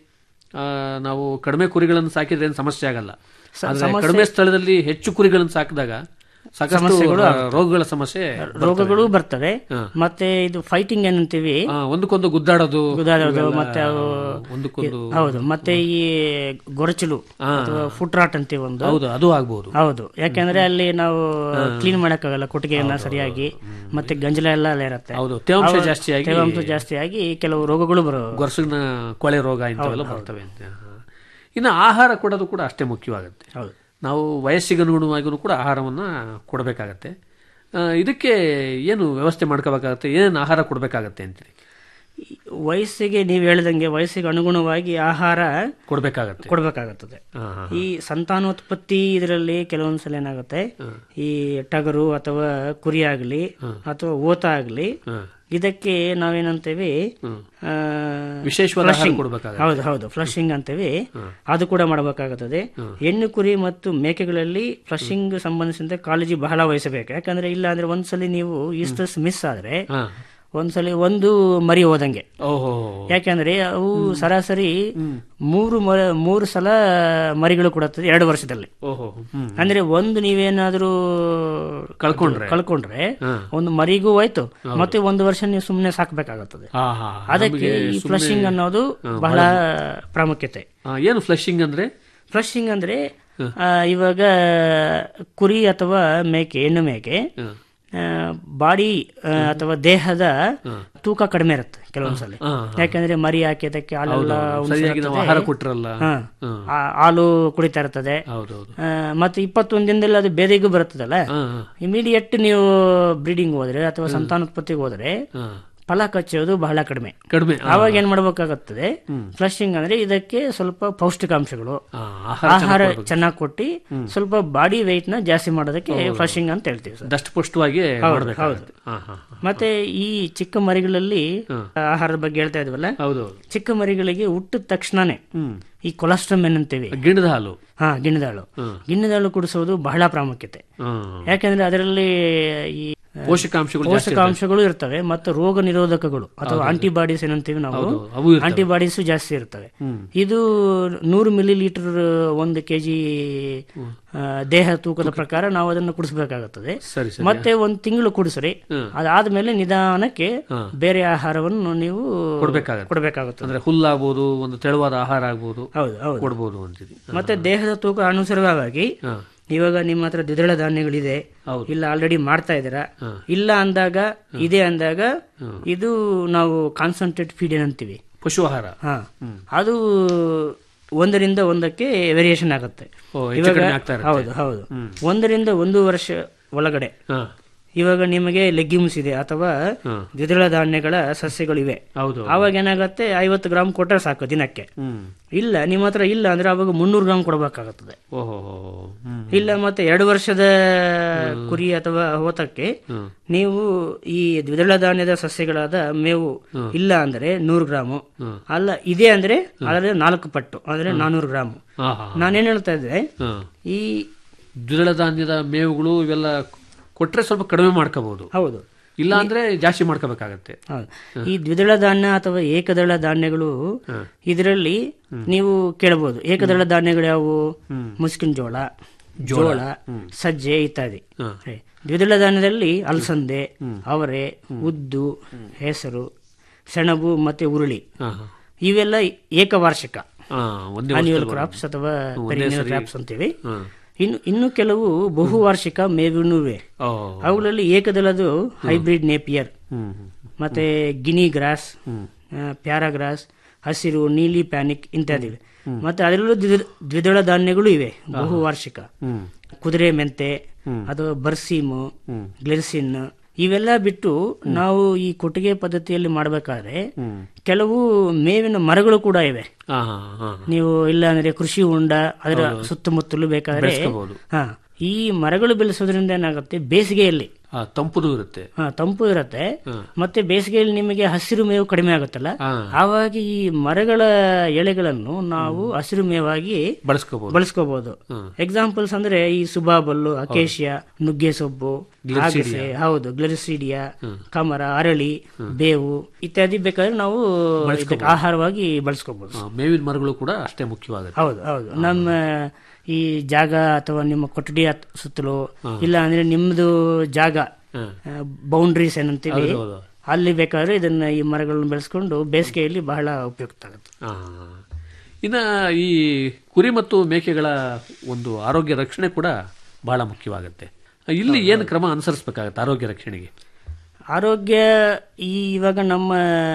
ಆ, ನಾವು ಕಡಿಮೆ ಕುರಿಗಳನ್ನು ಸಾಕಿದ್ರೆ ಏನು ಸಮಸ್ಯೆ ಆಗಲ್ಲ ಆದ್ರೆ ಕಡಿಮೆ ಸ್ಥಳದಲ್ಲಿ ಹೆಚ್ಚು ಕುರಿಗಳನ್ನು ಸಾಕಿದಾಗ ಸಾಕಷ್ಟು ಆ, ರೋಗಗಳ ಸಮಸ್ಯೆ ರೋಗಗಳು ಬರ್ತವೆ ಮತ್ತೆ ಇದು ಫೈಟಿಂಗ್ ಏನಂತೀವಿ ಆ, ಒಂದಕ್ಕೊಂದು ಗುದ್ದಾಡೋದು ಗುದ್ದಾಡೋದು ಇವೆಲ್ಲ ಮತ್ತೆ ಅವು ಒಂದಕ್ಕೊಂದು ಹೌದು ಮತ್ತೆ ಈ ಗೊರಚಲು ಅಥವಾ ಫುಟ್ರಾಟ್ ಅಂತೀವಿ ಒಂದು ಹೌದು ಅದು ಆಗ್ಬಹುದು ಹೌದು ಯಾಕೆಂದ್ರೆ ಅಲ್ಲಿ ನಾವು ಕ್ಲೀನ್ ಮಾಡಕ್ಕಾಗಲ್ಲ ಕೊಟ್ಟಿಗೆಯನ್ನ ಸರಿಯಾಗಿ ಮತ್ತೆ ಗಂಜಲ ಎಲ್ಲ ಅಲ್ಲೇ ಇರುತ್ತೆ ಹೌದು ತೇವಾಂಶ ಅವಾಗ ಜಾಸ್ತಿಯಾಗಿ ತೇವಾಂಶ ಜಾಸ್ತಿಯಾಗಿ ಕೆಲವು ರೋಗಗಳು ಬರೋ ಗೊರಸಿನ ಕೊಳೆ ರೋಗ ಇಂಥವೆಲ್ಲ ಬರ್ತವೆ ಅಂತ ಹಾ. ಇನ್ನು ಆಹಾರ ಕೊಡೋದು ಕೂಡ ಅಷ್ಟೇ ಮುಖ್ಯವಾಗುತ್ತೆ ಹೌದು ನಾವು ವಯಸ್ಸಿಗೆ ಅನುಗುಣವಾಗಿಯೂ ಕೂಡ ಆಹಾರವನ್ನು ಕೊಡಬೇಕಾಗತ್ತೆ ಆ, ಇದಕ್ಕೆ ಏನು ವ್ಯವಸ್ಥೆ ಮಾಡ್ಕೋಬೇಕಾಗತ್ತೆ ಏನೇನು ಆಹಾರ ಕೊಡಬೇಕಾಗತ್ತೆ ಅಂತೀರಿ ಈ ವಯಸ್ಸಿಗೆ ನೀವು ಹೇಳ್ದಂಗೆ ವಯಸ್ಸಿಗೆ ಅನುಗುಣವಾಗಿ ಆಹಾರ ಕೊಡಬೇಕಾಗತ್ತೆ ಕೊಡಬೇಕಾಗುತ್ತದೆ ಹಾ, ಹಾ. ಈ ಸಂತಾನೋತ್ಪತ್ತಿ ಇದರಲ್ಲಿ ಕೆಲವೊಂದ್ಸಲ ಏನಾಗುತ್ತೆ ಈ ಟಗರು ಅಥವಾ ಕುರಿ ಆಗಲಿ ಅಥವಾ ಓತ ಆಗಲಿ ಇದಕ್ಕೆ ನಾವೇನಂತೇವೆ ಆ, ವಿಶೇಷವಾದ ಆಹಾರ flushing. ಕೊಡ್ಬೇಕಾಗತ್ತೆ. ಹೌದು ಹೌದು ಫ್ಲಶಿಂಗ್ ಅಂತೇವೆ ಅದು ಕೂಡ ಮಾಡಬೇಕಾಗುತ್ತದೆ ಹೆಣ್ಣು ಕುರಿ ಮತ್ತು ಮೇಕೆಗಳಲ್ಲಿ ಫ್ಲಶಿಂಗ್ ಸಂಬಂಧಿಸಿದಂತೆ ಕಾಳಜಿ ಬಹಳ ವಹಿಸಬೇಕು ಯಾಕಂದ್ರೆ ಇಲ್ಲ ಅಂದ್ರೆ ಒಂದ್ಸಲಿ ನೀವು ಈಸ್ಟರ್ಸ್ ಮಿಸ್ ಆದ್ರೆ ಹಾ. ಒಂದ್ಸಲಿ ಒಂದು ಮರಿ ಹೋದಂಗೆ ಓಹೋ ಯಾಕಂದ್ರೆ ಅವು ಸರಾಸರಿ ಮೂರು ಮ- ಮೂರು ಸಲ ಮರಿಗಳು ಕೊಡುತ್ತದೆ ಎರಡು ವರ್ಷದಲ್ಲಿ ಓಹೋ ಹ್ಮ್ ಅಂದ್ರೆ ಒಂದು ನೀವೇನಾದ್ರೂ ಕಳ್ಕೊಂಡ್ರೆ ಕಳ್ಕೊಂಡ್ರೆ ಒಂದು ಮರಿಗೂ ಹೋಯ್ತು ಮತ್ತೆ ಒಂದು ವರ್ಷ ನೀವು ಸುಮ್ಮನೆ ಸಾಕ್ಬೇಕಾಗುತ್ತದೆ ಹಾ ಹಾ ಅದಕ್ಕೆ ಈ ಫ್ಲಶಿಂಗ್ ಅನ್ನೋದು ಬಹಳ ಪ್ರಾಮುಖ್ಯತೆ ಆ, ಏನು ಫ್ಲಶಿಂಗ್ ಅಂದ್ರೆ ಫ್ಲಶಿಂಗ್ ಅಂದ್ರೆ ಆ, ಇವಾಗ ಕುರಿ ಅಥವಾ ಮೇಕೆ ಹೆಣ್ಣು ಮೇಕೆ ಬಾಡಿ ಅಥವಾ ದೇಹದ ತೂಕ ಕಡಿಮೆ ಇರುತ್ತೆ ಕೆಲವೊಂದ್ಸಲ ಹಾ, ಯಾಕಂದ್ರೆ ಮರಿ ಹಾಕಿದಕ್ಕೆ ಹಾಲೆಲ್ಲ ಹೌದು. ಉಣ್ಸಿ ಸರಿಯಾಗಿ ನಾವು ಇರ್ತದೆ. ಆಹಾರ ಕೊಟ್ಟಿರಲ್ಲ. ಹಾ. ಹ್ಮ್. ಆ, ಹಾಲು ಕುಡಿತಾ ಇರ್ತದೆ ಹೌದೌದು ಆ, ಮತ್ತೆ ಇಪ್ಪತ್ತೊಂದು ದಿನದಲ್ಲಿ ಅದು ಬೇದಿಗೂ ಬರುತ್ತದಲ್ಲ ಹಾ, ಹಾ. ಇಮಿಡಿಯೇಟ್ ನೀವು ಬ್ರೀಡಿಂಗ್ ಹೋದ್ರೆ ಅಥವಾ ಸಂತಾನೋತ್ಪತ್ತಿಗೆ ಹೋದ್ರೆ ಹಾ. ಫಲ ಕಚ್ಚೋದು ಬಹಳ ಕಡಿಮೆ ಕಡಿಮೆ ಆ, ಆವಾಗ ಏನ್ ಮಾಡ್ಬೇಕಾಗುತ್ತದೆ ಫ್ಲಶಿಂಗ್ ಅಂದ್ರೆ ಇದಕ್ಕೆ ಸ್ವಲ್ಪ ಪೌಷ್ಟಿಕಾಂಶಗಳು ಆ, ಆಹಾರ ಆಹಾರ ಚೆನ್ನಾಗ್ ಕೊಡ್ಬೇಕು. ಚೆನ್ನಾಗಿ ಕೊಟ್ಟು ಸ್ವಲ್ಪ ಬಾಡಿ ವೆಯ್ಟ್ ನ ಜಾಸ್ತಿ ಮಾಡೋದಕ್ಕೆ ಫ್ಲಶಿಂಗ್ ಅಂತ ಹೇಳ್ತೀವಿ ಸರ್ ದಷ್ಟಪುಷ್ಟವಾಗಿ ಹೌದು, ಮಾಡ್ಬೇಕಾಗುತ್ತೆ. ಹಾ, ಹಾ, ಹಾ. ಮತ್ತೆ ಈ ಚಿಕ್ಕ ಮರಿಗಳಲ್ಲಿ ಆಹಾರದ ಬಗ್ಗೆ ಹೇಳ್ತಾ ಇದ್ವಲ್ಲ ಹೌದು ಚಿಕ್ಕ ಮರಿಗಳಿಗೆ ಹುಟ್ಟಿದ ತಕ್ಷಣನೇ ಈ ಕೊಲೆಸ್ಟ್ರಮ್ ಏನಂತೀವಿ ಗಿಣದ ಹಾಲು ಹಾ ಗಿಣ್ಣದಾಳು ಗಿಣ್ಣದಾಳು ಕುಡಿಸೋದು ಬಹಳ ಪ್ರಾಮುಖ್ಯತೆ ಹ್ಮ್. ಯಾಕಂದ್ರೆ ಅದರಲ್ಲಿ ಈ ಆ, ಪೋಷಕಾಂಶಗಳು ಜಾಸ್ತಿ ಇರ್ತವೆ. ಪೋಷಕಾಂಶಗಳು ಇರ್ತವೆ ಮತ್ತು ರೋಗ ನಿರೋಧಕಗಳು ಅಥವಾ ಆಂಟಿಬಾಡೀಸ್ ಏನಂತೀವಿ ನಾವು ಹೌದು, ಅವು ಇರ್ತವೆ. ಆಂಟಿಬಾಡೀಸ್ ಜಾಸ್ತಿ ಇರ್ತವೆ ಇದು ನೂರು ಮಿಲಿ ಲೀಟರ್ ಒಂದು ಕೆಜಿ ದೇಹ ತೂಕದ ಪ್ರಕಾರ ನಾವು ಅದನ್ನು ಕುಡಿಸಬೇಕಾಗುತ್ತದೆ ಸರಿ ಸರಿ ಮತ್ತೆ ಒಂದು ತಿಂಗಳು ಕುಡಿಸ್ರಿ ಅದಾದ್ಮೇಲೆ ನಿಧಾನಕ್ಕೆ ಬೇರೆ ಆಹಾರವನ್ನು ನೀವು ಕೊಡ್ಬೇಕಾಗತ್ತೆ. ಕೊಡಬೇಕಾಗುತ್ತದೆ ಅಂದ್ರೆ ಹುಲ್ಲಾಗ್ಬೋದು ಒಂದು ತೆಳುವಾದ ಆಹಾರ ಆಗ್ಬೋದು ಹೌದು ಹೌದು ಕೊಡ್ಬೋದು ಅಂತೀರಿ ಮತ್ತೆ ದೇಹದ ತೂಕ ಅನುಸಾರವಾಗಿ ಇವಾಗ ನಿಮ್ಮ ಹತ್ರ ದ್ವಿದಳ ಧಾನ್ಯಗಳಿದೆ ಇಲ್ಲ ಆಲ್ರೆಡಿ ಮಾಡ್ತಾ ಇದ್ದೀರಾ ಇಲ್ಲ ಅಂದಾಗ ಇದೆ ಅಂದಾಗ ಇದು ನಾವು ಕಾನ್ಸಂಟ್ರೇಟ್ ಫೀಡ್ ಏನಂತೀವಿ ಪಶು ಆಹಾರ ಹಾ ಅದು ಒಂದರಿಂದ ಒಂದಕ್ಕೆ ವೇರಿಯೇಷನ್ ಆಗುತ್ತೆ ಓ, ಹೆಚ್ಚು ಕಡಿಮೆ ಆಗ್ತಾ ಇರುತ್ತೆ. ಹೌದು ಹೌದು ಒಂದರಿಂದ ಒಂದು ವರ್ಷ ಒಳಗಡೆ ಹಾ. ಇವಾಗ ನಿಮಗೆ ಲೆಗ್ಯೂಮ್ಸ್ ಇದೆ ಅಥವಾ ದ್ವಿದಳ ಧಾನ್ಯಗಳ ಸಸ್ಯಗಳಿವೆ ಹೌದು ಆವಾಗ ಏನಾಗುತ್ತೆ ಐವತ್ತು ಗ್ರಾಮ್ ಕೊಟ್ಟರೆ ಸಾಕು ದಿನಕ್ಕೆ ಹ್ಮ್ ಇಲ್ಲ ನಿಮ್ಮ ಹತ್ರ ಇಲ್ಲ ಅಂದ್ರೆ ಅವಾಗ ಮುನ್ನೂರು ಗ್ರಾಮ್ ಕೊಡಬೇಕಾಗುತ್ತದೆ ಓಹೋ ಹ್ಮ್ ಇಲ್ಲ ಮತ್ತೆ ಎರಡು ವರ್ಷದ ಕುರಿ ಅಥವಾ ಹೋತಕ್ಕೆ ನೀವು ಈ ದ್ವಿದಳ ಧಾನ್ಯದ ಸಸ್ಯಗಳಾದ ಮೇವು ಇಲ್ಲ ಅಂದ್ರೆ ನೂರು ಗ್ರಾಮು ಅಲ್ಲ ಇದೆ ಅಂದ್ರೆ ಅದರ ನಾಲ್ಕು ಪಟ್ಟು ಅಂದ್ರೆ ನಾನೂರು ಗ್ರಾಮು ಹಾ ಹಾ ನಾನೇನ್ ಹೇಳ್ತಾ ಇದ್ದೆ ಹಾ. ಈ ದ್ವಿದಳ ಧಾನ್ಯದ ಮೇವುಗಳು ಇವೆಲ್ಲ ಕೊಟ್ರೆ ಸ್ವಲ್ಪ ಕಡಿಮೆ ಮಾಡ್ಕೋಬಹುದು ಹೌದು ಇಲ್ಲ ಅಂದ್ರೆ ಜಾಸ್ತಿ ಮಾಡ್ಕೋಬೇಕಾಗತ್ತೆ ಹೌದು ಈ ದ್ವಿದಳ ಧಾನ್ಯ ಅಥವಾ ಏಕದಳ ಧಾನ್ಯಗಳು ಇದರಲ್ಲಿ ನೀವು ಕೇಳಬಹುದು ಏಕದಳ ಧಾನ್ಯಗಳು ಯಾವುವು ಮುಸ್ಕಿನ ಜೋಳ ಜೋಳ ಸಜ್ಜೆ ಇತ್ಯಾದಿ ಹೇ. ದ್ವಿದಳ ಧಾನ್ಯದಲ್ಲಿ ಅಲಸಂದೆ ಅವರೆ ಉದ್ದು ಹೆಸರು ಸೆಣಬು ಮತ್ತೆ ಉರುಳಿ ಹಾ ಹಾ ಇವೆಲ್ಲ ಏಕವಾರ್ಷಿಕ ಹಾ ಒಂದೇ ಆನ್ಯುವಲ್ ವರ್ಷದಲ್ಲಿ ಕ್ರಾಪ್ಸ್ ಅಥವಾ ಒಂದೇ ಪೆರಿನಿಯಲ್ ಸರಿ. ಕ್ರಾಪ್ಸ್ ಅಂತೀವಿ ಹ್ಮ್. ಇನ್ನು ಇನ್ನು ಕೆಲವು ಬಹುವಾರ್ಷಿಕ ಮೇವಿನೂ ಇವೆ ಓ ಅವುಗಳಲ್ಲಿ ಏಕದಳದು ಹೈಬ್ರಿಡ್ ನೇಪಿಯರ್ ಹ್ಮ್ ಮತ್ತೆ ಗಿನಿ ಗ್ರಾಸ್ ಪ್ಯಾರಾಗ್ರಾಸ್ ಹಸಿರು ನೀಲಿ ಪ್ಯಾನಿಕ್ ಇತ್ಯಾದಿವೆ ಮತ್ತೆ ಅದರಲ್ಲೂ ದ್ವಿದ- ದ್ವಿದಳ ಧಾನ್ಯಗಳು ಇವೆ ಬಹುವಾರ್ಷಿಕ ಕುದುರೆ ಮೆಂತೆ ಅಥವಾ ಬರ್ಸೀಮು ಗ್ಲಿರ್ಸಿನ್ ಇವೆಲ್ಲ ಬಿಟ್ಟು ನಾವು ಈ ಕೊಟ್ಟಿಗೆ ಪದ್ಧತಿಯಲ್ಲಿ ಮಾಡಬೇಕಾದ್ರೆ ಕೆಲವು ಮೇವಿನ ಮರಗಳು ಕೂಡ ಇವೆ ಹಾ ಹಾ ಹಾ ನೀವು ಇಲ್ಲ ಅಂದ್ರೆ ಕೃಷಿ ಹೊಂಡ ಅದರ ಸುತ್ತಮುತ್ತಲು ಬೇಕಾದ್ರೆ ಬೆಳೆಸ್ಕೋಬಹುದು. ಹಾ ಈ ಮರಗಳು ಬೆಳೆಸೋದ್ರಿಂದ ಏನಾಗುತ್ತೆ ಬೇಸಿಗೆಯಲ್ಲಿ ಆ, ತಂಪುದು ಇರುತ್ತೆ ಹಾ, ತಂಪು ಇರುತ್ತೆ ಮತ್ತೆ ಬೇಸಿಗೆಯಲ್ಲಿ ನಿಮಗೆ ಹಸಿರು ಮೇವು ಕಡಿಮೆ ಆಗುತ್ತಲ್ಲ ಹಾ. ಆವಾಗ ಈ ಮರಗಳ ಎಳೆಗಳನ್ನು ನಾವು ಹಸಿರು ಮೇವಾಗಿ ಬಳಸ್ಕೋಬಹುದು ಬಳಸ್ಕೋಬಹುದು ಎಕ್ಸಾಂಪಲ್ಸ್ ಅಂದ್ರೆ ಈ ಸುಬಾಬಲ್ಲು ಅಕೇಶಿಯಾ ನುಗ್ಗೆ ಸೊಪ್ಪು ಆಗಸೆ ಹೌದು ಗ್ಲರಿಸಿಡಿಯಾ ಕಮರ ಅರಳಿ ಬೇವು ಇತ್ಯಾದಿ ಬೇಕಾದ್ರೆ ನಾವು ಇದಕ್ಕೆ ಆಹಾರವಾಗಿ ಬಳಸ್ಕೋಬಹುದು ಆ, ಮೇವಿನ ಮರಗಳು ಕೂಡ ಅಷ್ಟೇ ಮುಖ್ಯವಾಗುತ್ತೆ ಹೌದು ಹೌದು ನಮ್ಮ ಈ ಜಾಗ ಅಥವಾ ನಿಮ್ಮ ಕೊಠಡಿ ಹತ್- ಸುತ್ತಲೂ ಇಲ್ಲ ಅಂದ್ರೆ ನಿಮ್ದು ಜಾಗ ಬೌಂಡ್ರೀಸ್ ಏನಂತೀವಿ ಹೌದು, ಹೌದು. ಅಲ್ಲಿ ಬೇಕಾದ್ರೆ ಇದನ್ನ ಈ ಮರಗಳನ್ನು ಬೆಳೆಸ್ಕೊಂಡು ಬೇಸಿಗೆಯಲ್ಲಿ ಬಹಳ ಉಪಯುಕ್ತ ಆಗುತ್ತೆ ಆ. ಇನ್ನ ಈ ಕುರಿ ಮತ್ತು ಮೇಕೆಗಳ ಒಂದು ಆರೋಗ್ಯ ರಕ್ಷಣೆ ಕೂಡ ಬಹಳ ಮುಖ್ಯವಾಗುತ್ತೆ ಇಲ್ಲಿ ಏನು ಕ್ರಮ ಅನುಸರಿಸಬೇಕಾಗತ್ತೆ ಆರೋಗ್ಯ ರಕ್ಷಣೆಗೆ ಆರೋಗ್ಯ ಈ ಇವಾಗ ನಮ್ಮ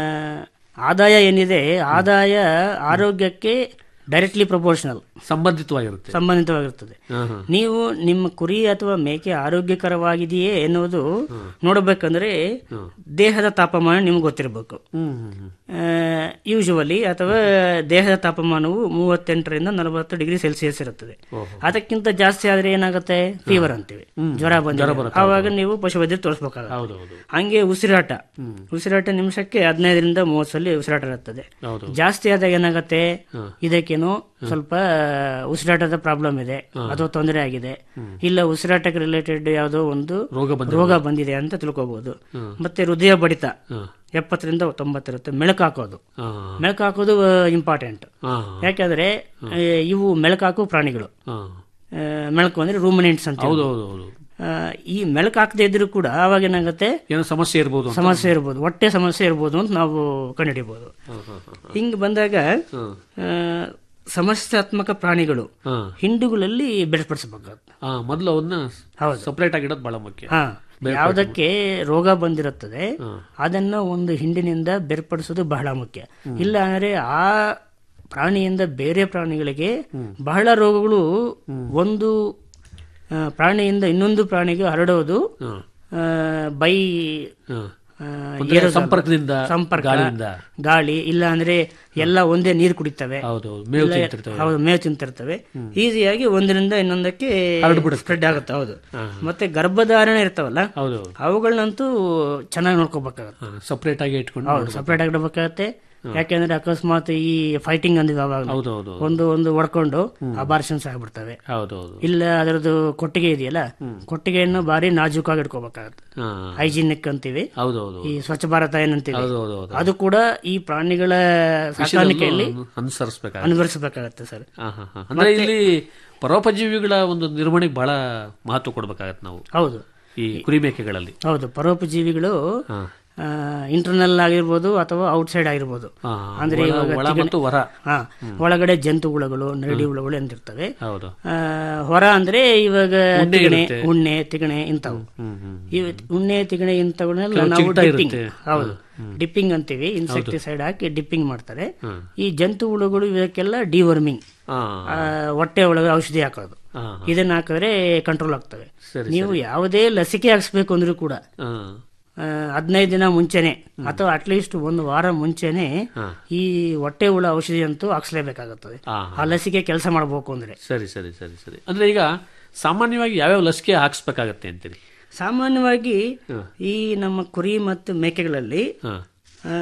ಆದಾಯ ಏನಿದೆ ಆದಾಯ ಆರೋಗ್ಯಕ್ಕೆ ಡೈರೆಕ್ಟ್ಲಿ ಪ್ರಪೋರ್ಷನಲ್ ಸಂಬಂಧಿತವಾಗಿರುತ್ತೆ ಸಂಬಂಧಿತವಾಗಿರುತ್ತದೆ ಹಾ, ಹಾ. ನೀವು ನಿಮ್ಮ ಕುರಿ ಅಥವಾ ಮೇಕೆ ಆರೋಗ್ಯಕರವಾಗಿದೆಯೇ ಎನ್ನುವುದು ನೋಡಬೇಕಂದ್ರೆ ದೇಹದ ತಾಪಮಾನ ನಿಮ್ಗೆ ಗೊತ್ತಿರಬೇಕು ಹ್ಮ್ ಹ್ಮ್, ಹ್ಮ್. ಯೂಶುವಲಿ ಅಥವಾ ದೇಹದ ತಾಪಮಾನವು ಮೂವತ್ತೆಂಟರಿಂದ ನಲವತ್ತು ಡಿಗ್ರಿ ಸೆಲ್ಸಿಯಸ್ ಇರುತ್ತದೆ ಅದಕ್ಕಿಂತ ಜಾಸ್ತಿ ಆದ್ರೆ ಏನಾಗುತ್ತೆ ಫೀವರ್ ಅಂತೀವಿ ಜ್ವರ ಬಂದ ಆವಾಗ ನೀವು ಪಶುವೈದ್ಯ ತೋರಿಸ್ಬೇಕಾಗುತ್ತೆ ಹೌದು ಹೌದು ಹಂಗೆ ಉಸಿರಾಟ ಉಸಿರಾಟ ನಿಮಿಷಕ್ಕೆ ಹದಿನೈದರಿಂದ ಮೂವತ್ತು ಸಲ ಉಸಿರಾಟ ಇರುತ್ತದೆ ಹೌದು ಜಾಸ್ತಿ ಆದಾಗ ಏನಾಗುತ್ತೆ ಇದಕ್ಕೇನೋ ಸ್ವಲ್ಪ ಉಸಿರಾಟದ ಪ್ರಾಬ್ಲಮ್ ಇದೆ ಅಥವಾ ತೊಂದರೆ ಆಗಿದೆ ಇಲ್ಲ ಉಸಿರಾಟಕ್ಕೆ ರಿಲೇಟೆಡ್ ಯಾವುದೋ ಒಂದು ರೋಗ ಬಂದ ರೋಗ ಬಂದಿದೆ ಅಂತ ತಿಳ್ಕೊಬಹುದು ಮತ್ತೆ ಹೃದಯ ಬಡಿತ ಎಪ್ಪತ್ತರಿಂದ ತೊಂಬತ್ತಿರುತ್ತೆ ಮೆಳಕು ಹಾಕೋದು ಹಾ, ಮೆಳಕು ಹಾಕೋದು ಇಂಪಾರ್ಟೆಂಟ್ ಹಾ, ಯಾಕಂದ್ರೆ ಆ, ಇವು ಮೆಳಕು ಪ್ರಾಣಿಗಳು ಹಾ. ಆ, ಮೆಳಕು ಅಂದ್ರೆ ರೂಮಿನೆಂಟ್ಸ್ ಅಂತ ಹೌದು ಹೌದು ಹೌದು ಆ, ಈ ಮೆಳಕು ಹಾಕದೇ ಇದ್ರೂ ಕೂಡ ಅವಾಗ ಏನಾಗುತ್ತೆ ಏನೋ ಸಮಸ್ಯೆ ಇರ್ಬೋದು ಅಂತ. ಸಮಸ್ಯೆ ಇರ್ಬೋದು ಹೊಟ್ಟೆ ಸಮಸ್ಯೆ ಇರ್ಬೋದು ಅಂತ ನಾವು ಕಂಡುಹಿಡಿಬಹುದು ಹಿಂಗ್ ಬಂದಾಗ ಆ, ಸಮಸ್ಯಾತ್ಮಕ ಪ್ರಾಣಿಗಳು ಹಾ. ಹಿಂಡುಗಳಲ್ಲಿ ಬೇರ್ಪಡಿಸಬೇಕಾಗುತ್ತೆ ಆ, ಮೊದಲು ಅವನ್ನ ಹೌದು. ಸಪರೇಟ್ ಆಗಿಡೋದು ಬಹಳ ಮುಖ್ಯ ಹಾ ಬೇರ್ಪಡಿಸ್ಬೇಕು. ಯಾವುದಕ್ಕೆ ರೋಗ ಬಂದಿರುತ್ತದೆ ಅದನ್ನ ಒಂದು ಹಿಂಡಿನಿಂದ ಬೇರ್ಪಡಿಸೋದು ಬಹಳ ಮುಖ್ಯ ಇಲ್ಲ ಅಂದ್ರೆ ಆ ಪ್ರಾಣಿಯಿಂದ ಬೇರೆ ಪ್ರಾಣಿಗಳಿಗೆ ಬಹಳ ರೋಗಗಳು ಒಂದು ಆ, ಪ್ರಾಣಿಯಿಂದ ಇನ್ನೊಂದು ಪ್ರಾಣಿಗೆ ಹರಡೋದು ಆ, ಬೈ ಆ, ಅಂದ್ರೆ ಏರೋಸಾಲ್. ಸಂಪರ್ಕದಿಂದ, ಸಂಪರ್ಕ ಗಾಳಿಯಿಂದ. ಗಾಳಿ ಇಲ್ಲ ಅಂದ್ರೆ ಎಲ್ಲ ಒಂದೇ ನೀರು ಕುಡಿತವೆ ಹೌದೌದು, ಮೇವು ಇಲ್ಲ- ತಿಂತಿರ್ತವೆ. ಹೌದು ಮೇವು ತಿಂತಿರ್ತವೆ ಈಸಿಯಾಗಿ ಒಂದರಿಂದ ಇನ್ನೊಂದಕ್ಕೆ ಹರಡ್ಬಿಡುತ್ತೆ. ಸ್ಪ್ರೆಡ್ ಆಗುತ್ತೆ ಹೌದು ಮತ್ತೆ ಗರ್ಭಧಾರಣೆ ಇರ್ತಾವಲ್ಲ ಹೌದು ಅವುಗಳನ್ನಂತೂ ಚೆನ್ನಾಗಿ ನೋಡ್ಕೋಬೇಕಾಗತ್ತೆ ಸಪರೇಟ್ ಆಗಿ ಇಟ್ಕೊಂಡು ಹೌದು ಸಪ್ರೇಟ್ ಆಗಿ ಇಡಬೇಕಾಗತ್ತೆ ಯಾಕೆಂದ್ರೆ ಅಕಸ್ಮಾತ್ ಈ ಫೈಟಿಂಗ್ ಅಂದಿವಿ ಅವಾಗ ಹೌದೌದು ಒಂದು ಒಂದು ಹೊಡ್ಕೊಂಡು ಅಬಾರ್ಷನ್ಸ್ ಆಗ್ಬಿಡ್ತವೆ ಹೌದೌದು ಇಲ್ಲ ಅದರದ್ದು ಕೊಟ್ಟಿಗೆ ಇದೆಯಲ್ಲ ಕೊಟ್ಟಿಗೆಯನ್ನು ಬಾರಿ ನಾಜೂಕಾಗಿ ಇಟ್ಕೋಬೇಕಾಗತ್ತೆ ಹಾ. ಹೈಜಿನಿಕ್ ಅಂತೀವಿ ಹೌದೌದು ಈ ಸ್ವಚ್ಛ ಭಾರತ ಏನಂತೀವಿ ಹೌದೌದು ಹೌದು. ಅದು ಕೂಡ ಈ ಪ್ರಾಣಿಗಳ ಸಾಕಾಣಿಕೆಯಲ್ಲಿ ಅನುಸರಿಸಬೇಕಾಗುತ್ತೆ ಅನುಸರಿಸಬೇಕಾಗತ್ತೆ ಸರ್ ಹಾ, ಹಾ, ಹಾ. ಅಂದ್ರೆ ಇಲ್ಲಿ ಪರೋಪಜೀವಿಗಳ ಒಂದು ನಿರ್ವಹಣೆಗೆ ಬಹಳ ಮಹತ್ವ ಕೊಡ್ಬೇಕಾಗತ್ತೆ ನಾವು ಹೌದು ಈ ಕುರಿ ಮೇಕೆಗಳಲ್ಲಿ ಹೌದು ಪರೋಪಜೀವಿಗಳು ಇಂಟರ್ನಲ್ ಆಗಿರ್ಬೋದು ಅಥವಾ ಔಟ್ಸೈಡ್ ಆಗಿರ್ಬೋದು ಹಾ, ಅಂದ್ರೆ ಒಳ- ಇವಾಗ ಒಳ ತಿಗಣೆ- ಮತ್ತು ಹೊರ. ಹಾ, ಒಳಗಡೆ ಜಂತು ಹುಳಗಳು ನರಡಿ ಹುಳಗಳು ಅಂತಿರ್ತವೆ ಹೌದು ಆ, ಹೊರ ಅಂದ್ರೆ ಇವಾಗ ಉಣ್ಣೆ ತಿಗಣೆ ಇರುತ್ತೆ. ಉಣ್ಣೆ ತಿಗಣೆ ಇಂಥವು ಇವ್ ಉಣ್ಣೆ ತಿಗಣೆ ಇಂಥವನ್ನೆಲ್ಲ ಕೆಲವು ನಾವು ಚಿಕ್ಟ ಡಿಪ್ಪಿಂಗ್ ಇರುತ್ತೆ. ಹೌದು ಡಿಪ್ಪಿಂಗ್ ಅಂತೀವಿ ಇನ್ಸೆಕ್ಟಿಸೈಡ್ ಹಾಕಿ ಡಿಪ್ಪಿಂಗ್ ಮಾಡ್ತಾರೆ ಈ ಜಂತು ಹುಳುಗಳು ಇವಕ್ಕೆಲ್ಲ ಡಿವರ್ಮಿಂಗ್ ಹಾ. ಹೊಟ್ಟೆ ಒಳಗೆ ಔಷಧಿ ಹಾಕೋದು ಹಾ, ಇದನ್ನ ಹಾಕಿದ್ರೆ ಕಂಟ್ರೋಲ್ ಆಗ್ತವೆ ಸರಿ, ನೀವು ಯಾವುದೇ ಲಸಿಕೆ ಹಾಕ್ಸ್ಬೇಕು ಅಂದ್ರೂ ಕೂಡ ಹಾ. ಹದಿನೈದು ದಿನ ಮುಂಚೆನೆ ಅಥವಾ ಅಟ್ಲೀಸ್ಟ್ ಒಂದು ವಾರ ಮುಂಚೆನೆ ಈ ಹೊಟ್ಟೆ ಹುಳ ಔಷಧಿ ಅಂತೂ ಹಾಕ್ಸ್ಲೇಬೇಕಾಗುತ್ತದೆ ಹಾ, ಆ ಲಸಿಕೆ ಕೆಲಸ ಮಾಡಬೇಕು ಅಂದ್ರೆ ಸರಿ ಸರಿ ಸರಿ ಸರಿ ಅಂದ್ರೆ ಈಗ ಸಾಮಾನ್ಯವಾಗಿ ಯಾವ್ಯಾವ ಲಸಿಕೆ ಹಾಕ್ಸ್ಬೇಕಾಗತ್ತೆ ಅಂತೀರಿ ಸಾಮಾನ್ಯವಾಗಿ ಈ ನಮ್ಮ ಕುರಿ ಮತ್ತು ಮೇಕೆಗಳಲ್ಲಿ ಹಾ. ಆ,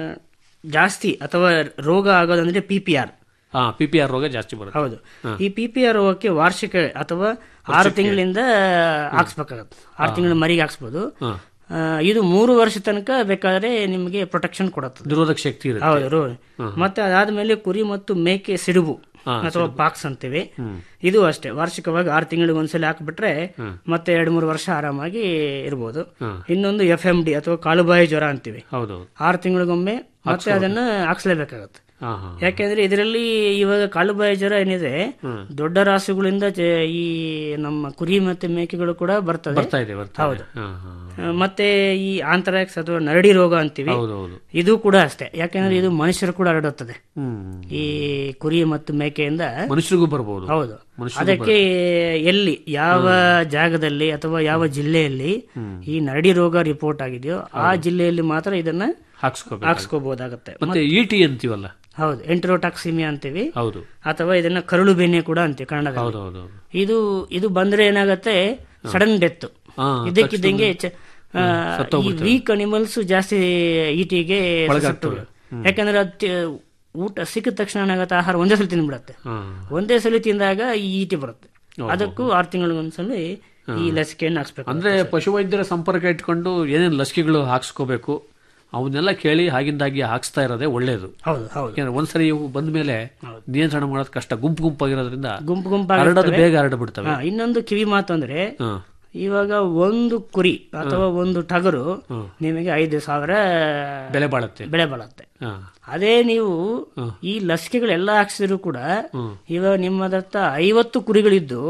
ಜಾಸ್ತಿ ಅಥವಾ ರೋಗ ಆಗೋದಂದ್ರೆ ಪಿ ಪಿ ಆರ್ ಹಾ ಪಿ ಪಿ ಆರ್ ರೋಗ ಜಾಸ್ತಿ ಬರುತ್ತೆ ಹೌದು ಈ ಪಿ ಪಿ ಆರ್ ರೋಗಕ್ಕೆ ವಾರ್ಷಿಕ ಅಥವಾ ಆರು ತಿಂಗಳಿಂದ ಹಾಕ್ಸ್ಬೇಕಾಗತ್ತೆ ಆರು ತಿಂಗಳ ಮರಿಗೆ ಹಾಕ್ಸ್ಬೋದು ಹಾ. ಆ, ಇದು ಮೂರು ವರ್ಷ ತನಕ ಬೇಕಾದ್ರೆ ನಿಮಗೆ ಪ್ರೊಟೆಕ್ಷನ್ ಕೊಡುತ್ತದೆ ನಿರೋಧಕ ಶಕ್ತಿ ಇರುತ್ತೆ ಹೌದು ರೋ- ಮತ್ತೆ ಅದಾದ್ಮೇಲೆ ಕುರಿ ಮತ್ತು ಮೇಕೆ ಸಿಡುಬು ಅಥವಾ ಪಾಕ್ಸ್ ಅಂತೀವಿ ಇದು ಅಷ್ಟೇ ವಾರ್ಷಿಕವಾಗಿ ಆರು ತಿಂಗಳಿಗೆ ಒಂದ್ಸಲ ಹಾಕ್ಬಿಟ್ರೆ ಮತ್ತೆ ಎರಡು ಮೂರು ವರ್ಷ ಆರಾಮಾಗಿ ಇರ್ಬೋದು ಇನ್ನೊಂದು ಎಫ್ ಎಂ ಡಿ ಅಥವಾ ಕಾಲುಬಾಯಿ ಜ್ವರ ಅಂತೀವಿ ಹೌದೌದು ಆರು ತಿಂಗಳಿಗೊಮ್ಮೆ ಮತ್ತೆ ಅದನ್ನ ಹಾಕ್ಸ್ಲೇಬೇಕಾಗತ್ತೆ ಹಾ ಹಾ ಯಾಕೆಂದ್ರೆ ಇದರಲ್ಲಿ ಇವಾಗ ಕಾಲುಬಾಯಿ ಜ್ವರ ಏನಿದೆ ದೊಡ್ಡ ರಾಸುಗಳಿಂದ ಜ- ಈ ನಮ್ಮ ಕುರಿ ಮತ್ತೆ ಮೇಕೆಗಳು ಕೂಡ ಬರ್ತದೆ ಬರ್ತಾ ಇದೆ ಬರ್ತಾ ಹೌದು. ಇದೆ ಹಾ, ಹಾ. ಆ, ಮತ್ತೆ ಈ ಆಂಥ್ರಾಕ್ಸ್ ಅಥವಾ ನರಡಿ ರೋಗ ಅಂತೀವಿ ಹೌದೌದು ಇದು ಕೂಡ ಅಷ್ಟೇ ಯಾಕೆಂದ್ರೆ ಇದು ಮನುಷ್ಯರು ಕೂಡ ಹರಡುತ್ತದೆ ಹ್ಮ್ ಈ ಕುರಿ ಮತ್ತು ಮೇಕೆಯಿಂದ ಮನುಷ್ಯರಿಗೂ ಬರ್ಬೋದು ಹೌದು ಮನುಷ್ಯರಿಗೂ ಅದಕ್ಕೆ ಎಲ್ಲಿ ಯಾವ ಜಾಗದಲ್ಲಿ ಅಥವಾ ಯಾವ ಜಿಲ್ಲೆಯಲ್ಲಿ ಈ ನರಡಿ ರೋಗ ರಿಪೋರ್ಟ್ ಆಗಿದೆಯೋ ಆ ಜಿಲ್ಲೆಯಲ್ಲಿ ಮಾತ್ರ ಇದನ್ನ ಹಾಕ್ಸ್ಕೋಬೇಕು ಹಾಕ್ಸ್ಕೋಬಹುದಾಗತ್ತೆ ಮತ್ತೆ ಇಟಿ ಅಂತೀವಲ್ಲ ಹೌದು ಎಂಟ್ರೋಟಾಕ್ಸಿಮಿಯಾ ಅಂತೀವಿ ಹೌದು ಅಥವಾ ಇದನ್ನ ಕರುಳು ಬೆಣ್ಣೆ ಕೂಡ ಅಂತೀವಿ ಕನ್ನಡದಲ್ಲಿ ಹೌದೌದು ಇದು ಇದು ಬಂದ್ರೆ ಏನಾಗತ್ತೆ ಸಡನ್ ಡೆತ್ ಹಾ, ಇದಕ್ಕಿದ್ದಂಗೆ ಚ- ಆ, ಈ ವೀಕ್ ಅನಿಮಲ್ಸ್ ಜಾಸ್ತಿ ಈಟಿಗೆ susceptible. ಯಾಕಂದ್ರೆ ಅದು ತಿ- ಊಟ ಸಿಕ್ಕಿದ ತಕ್ಷಣ ಏನಾಗತ್ತೆ ಆಹಾರ ಒಂದೇ ಸಲ ತಿಂದ್ಬಿಡತ್ತೆ ಹಾ. ಒಂದೇ ಸಲ ತಿಂದಾಗ ಈ ಈಟಿ ಬರುತ್ತೆ ಅದಕ್ಕೂ ಆರು ತಿಂಗಳಿಗೊಂದ್ಸಲ ಈ ಲಸಿಕೆಯನ್ನು ಹಾಕ್ಸ್ಬೇಕು ಅಂದ್ರೆ ಪಶುವೈದ್ಯರ ಸಂಪರ್ಕ ಇಟ್ಕೊಂಡು ಏನೇನು ಲಸಿಕೆಗಳು ಹಾಕ್ಸ್ಕೋಬೇಕು ಅವನ್ನೆಲ್ಲ ಕೇಳಿ ಆಗಿಂದಾಗಿ ಹಾಕ್ಸ್ತಾ ಇರೋದೇ ಒಳ್ಳೇದು ಹೌದು ಹೌದು ಯಾಕಂದ್ರೆ ಒಂದ್ಸರಿ ಇವು ಬಂದ ಮೇಲೆ ನಿಯಂತ್ರಣ ಮಾಡೋದು ಕಷ್ಟ ಗುಂಪು ಗುಂಪಾಗಿರೋದ್ರಿಂದ ಗುಂಪು ಹರಡೋದು ಗುಂಪಾಗಿ ಬೇಗ ಹರಡ್ಬಿಡ್ತವೆ ಹಾ, ಇನ್ನೊಂದು ಕಿವಿ ಮಾತು ಅಂದ್ರೆ ಹಾ. ಇವಾಗ ಒಂದು ಕುರಿ ಅಥವಾ ಒಂದು ಟಗರು ನಿಮಗೆ ಐದು ಸಾವಿರ ಬೆಲೆ ಬಾಳುತ್ತೆ ಬೆಳೆ ಬಾಳುತ್ತೆ ಹಾ. ಅದೇ ನೀವು ಈ ಲಸಿಕೆಗಳೆಲ್ಲ ಹಾಕ್ಸಿದ್ರು ಕೂಡ ಇವಾಗ ನಿಮ್ಮ ಹತ್ರ ಐವತ್ತು ಕುರಿಗಳಿದ್ದು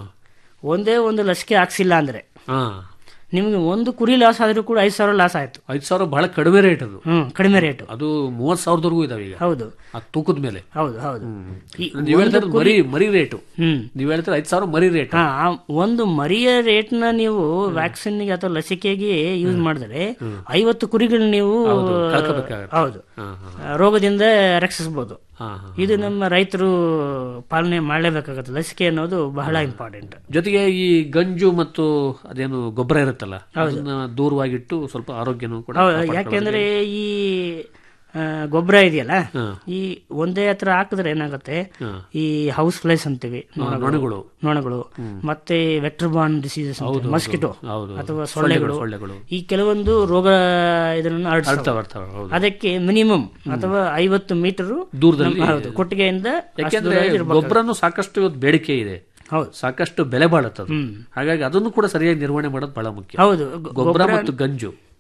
ಒಂದೇ ಒಂದು ಲಸಿಕೆ ಹಾಕ್ಸಿಲ್ಲ ಅಂದ್ರೆ ಹಾ ನಿಮಗೆ ಒಂದು ಕುರಿ ಲಾಸ್ ಆದ್ರೂ ಕೂಡ ಐದು ಸಾವಿರ ಲಾಸ್ ಆಯ್ತು ಐದು ಸಾವಿರ ಬಹಳ ಕಡಿಮೆ ರೇಟ್ ಅದು ಹ್ಮ್ ಕಡಿಮೆ ರೇಟು ಅದು ಮೂವತ್ ಸಾವಿರದವರೆಗೂ ಇದಾವೆ ಈಗ ಹೌದು ಆ ತೂಕದ ಮೇಲೆ ಹೌದು ಹೌದು ಈ ನೀವ್ ಒಂದು ಹೇಳ್ತಾರೆ ಮರಿ ಮರಿ ರೇಟು ಹ್ಮ್ ನೀವ್ ಹೇಳ್ತಾರೆ ಐದು ಸಾವಿರ ಮರಿ ರೇಟ್ ಹಾ ಆ ಒಂದು ಮರಿಯ ರೇಟ್ನ ನೀವು ವ್ಯಾಕ್ಸಿನ್ಗೆ ಅಥವಾ ಲಸಿಕೆಗೆ ಯೂಸ್ ಮಾಡಿದ್ರೆ ಐವತ್ತು ಕುರಿಗಳು ನೀವು ಕಳ್ಕೊಬೇಕಾಗತ್ತೆ. ಹೌದು ಹಾ, ಆ, ರೋಗದಿಂದ ರಕ್ಷಿಸಬಹುದು ಹಾ, ಹಾ. ಇದು ನಮ್ಮ ರೈತರು ಪಾಲನೆ ಮಾಡಲೇಬೇಕಾಗತ್ತೆ ಲಸಿಕೆ ಅನ್ನೋದು ಬಹಳ ಇಂಪಾರ್ಟೆಂಟ್ ಜೊತೆಗೆ ಈ ಗಂಜು ಮತ್ತು ಅದೇನು ಗೊಬ್ಬರ ಇರುತ್ತಲ್ಲ ಅದನ್ನ ದೂರವಾಗಿಟ್ಟು ಸ್ವಲ್ಪ ಆರೋಗ್ಯನೂ ಕೂಡ ಹೌದು ಕಾಪಾಡ್ಕೊಳ್ಳೋದು. ಯಾಕೆಂದ್ರೆ ಈ ಆ, ಗೊಬ್ಬರ ಇದೆಯಲ್ಲ ಹಾ. ಈ ಒಂದೇ ಹತ್ರ ಹಾಕಿದ್ರೆ ಏನಾಗುತ್ತೆ ಹಾ. ಈ ಹೌಸ್ ಫ್ಲೈಸ್ ಅಂತೀವಿ ನೊಣಗಳು. ನೊಣಗಳು ಮತ್ತೆ ವೆಕ್ಟರ್ಬಾನ್ ಡಿಸೀಸಸ್ ಮಸ್ಕಿಟೋ ಹೌದು. ಅಥವಾ ಸೊಳ್ಳೆಗಳು, ಸೊಳ್ಳೆಗಳು ಸೊಳ್ಳೆಗಳು. ಈ ಕೆಲವೊಂದು ರೋಗ ಇದನ್ನು ಹರಡ್ತವೆ. ಹರಡ್ತಾವೆ, ಹರಡ್ತಾವೆ, ಹೌದು. ಅದಕ್ಕೆ ಮಿನಿಮಮ್ ಅಥವಾ ಐವತ್ತು ಮೀಟರ್ ದೂರದಲ್ಲಿ ಹೌದು ಕೊಟ್ಟಿಗೆಯಿಂದ ಅಷ್ಟು ಯಾಕೆಂದ್ರೆ ದೂರದಲ್ಲಿ ಇರ್ಬೇಕು. ಗೊಬ್ಬರನು ಸಾಕಷ್ಟು ಇವತ್ತು ಬೇಡಿಕೆ ಇದೆ ಹೌದು ಸಾಕಷ್ಟು ಬೆಲೆ ಬಾಳುತ್ತದು ಹಾಗಾಗಿ ಅದನ್ನು ಕೂಡ ಸರಿಯಾಗಿ ನಿರ್ವಹಣೆ ಮಾಡೋದು ಬಹಳ ಮುಖ್ಯ ಹೌದು ಗೊ- ಗೊಬ್ಬರ ಮತ್ತು ಗಂಜು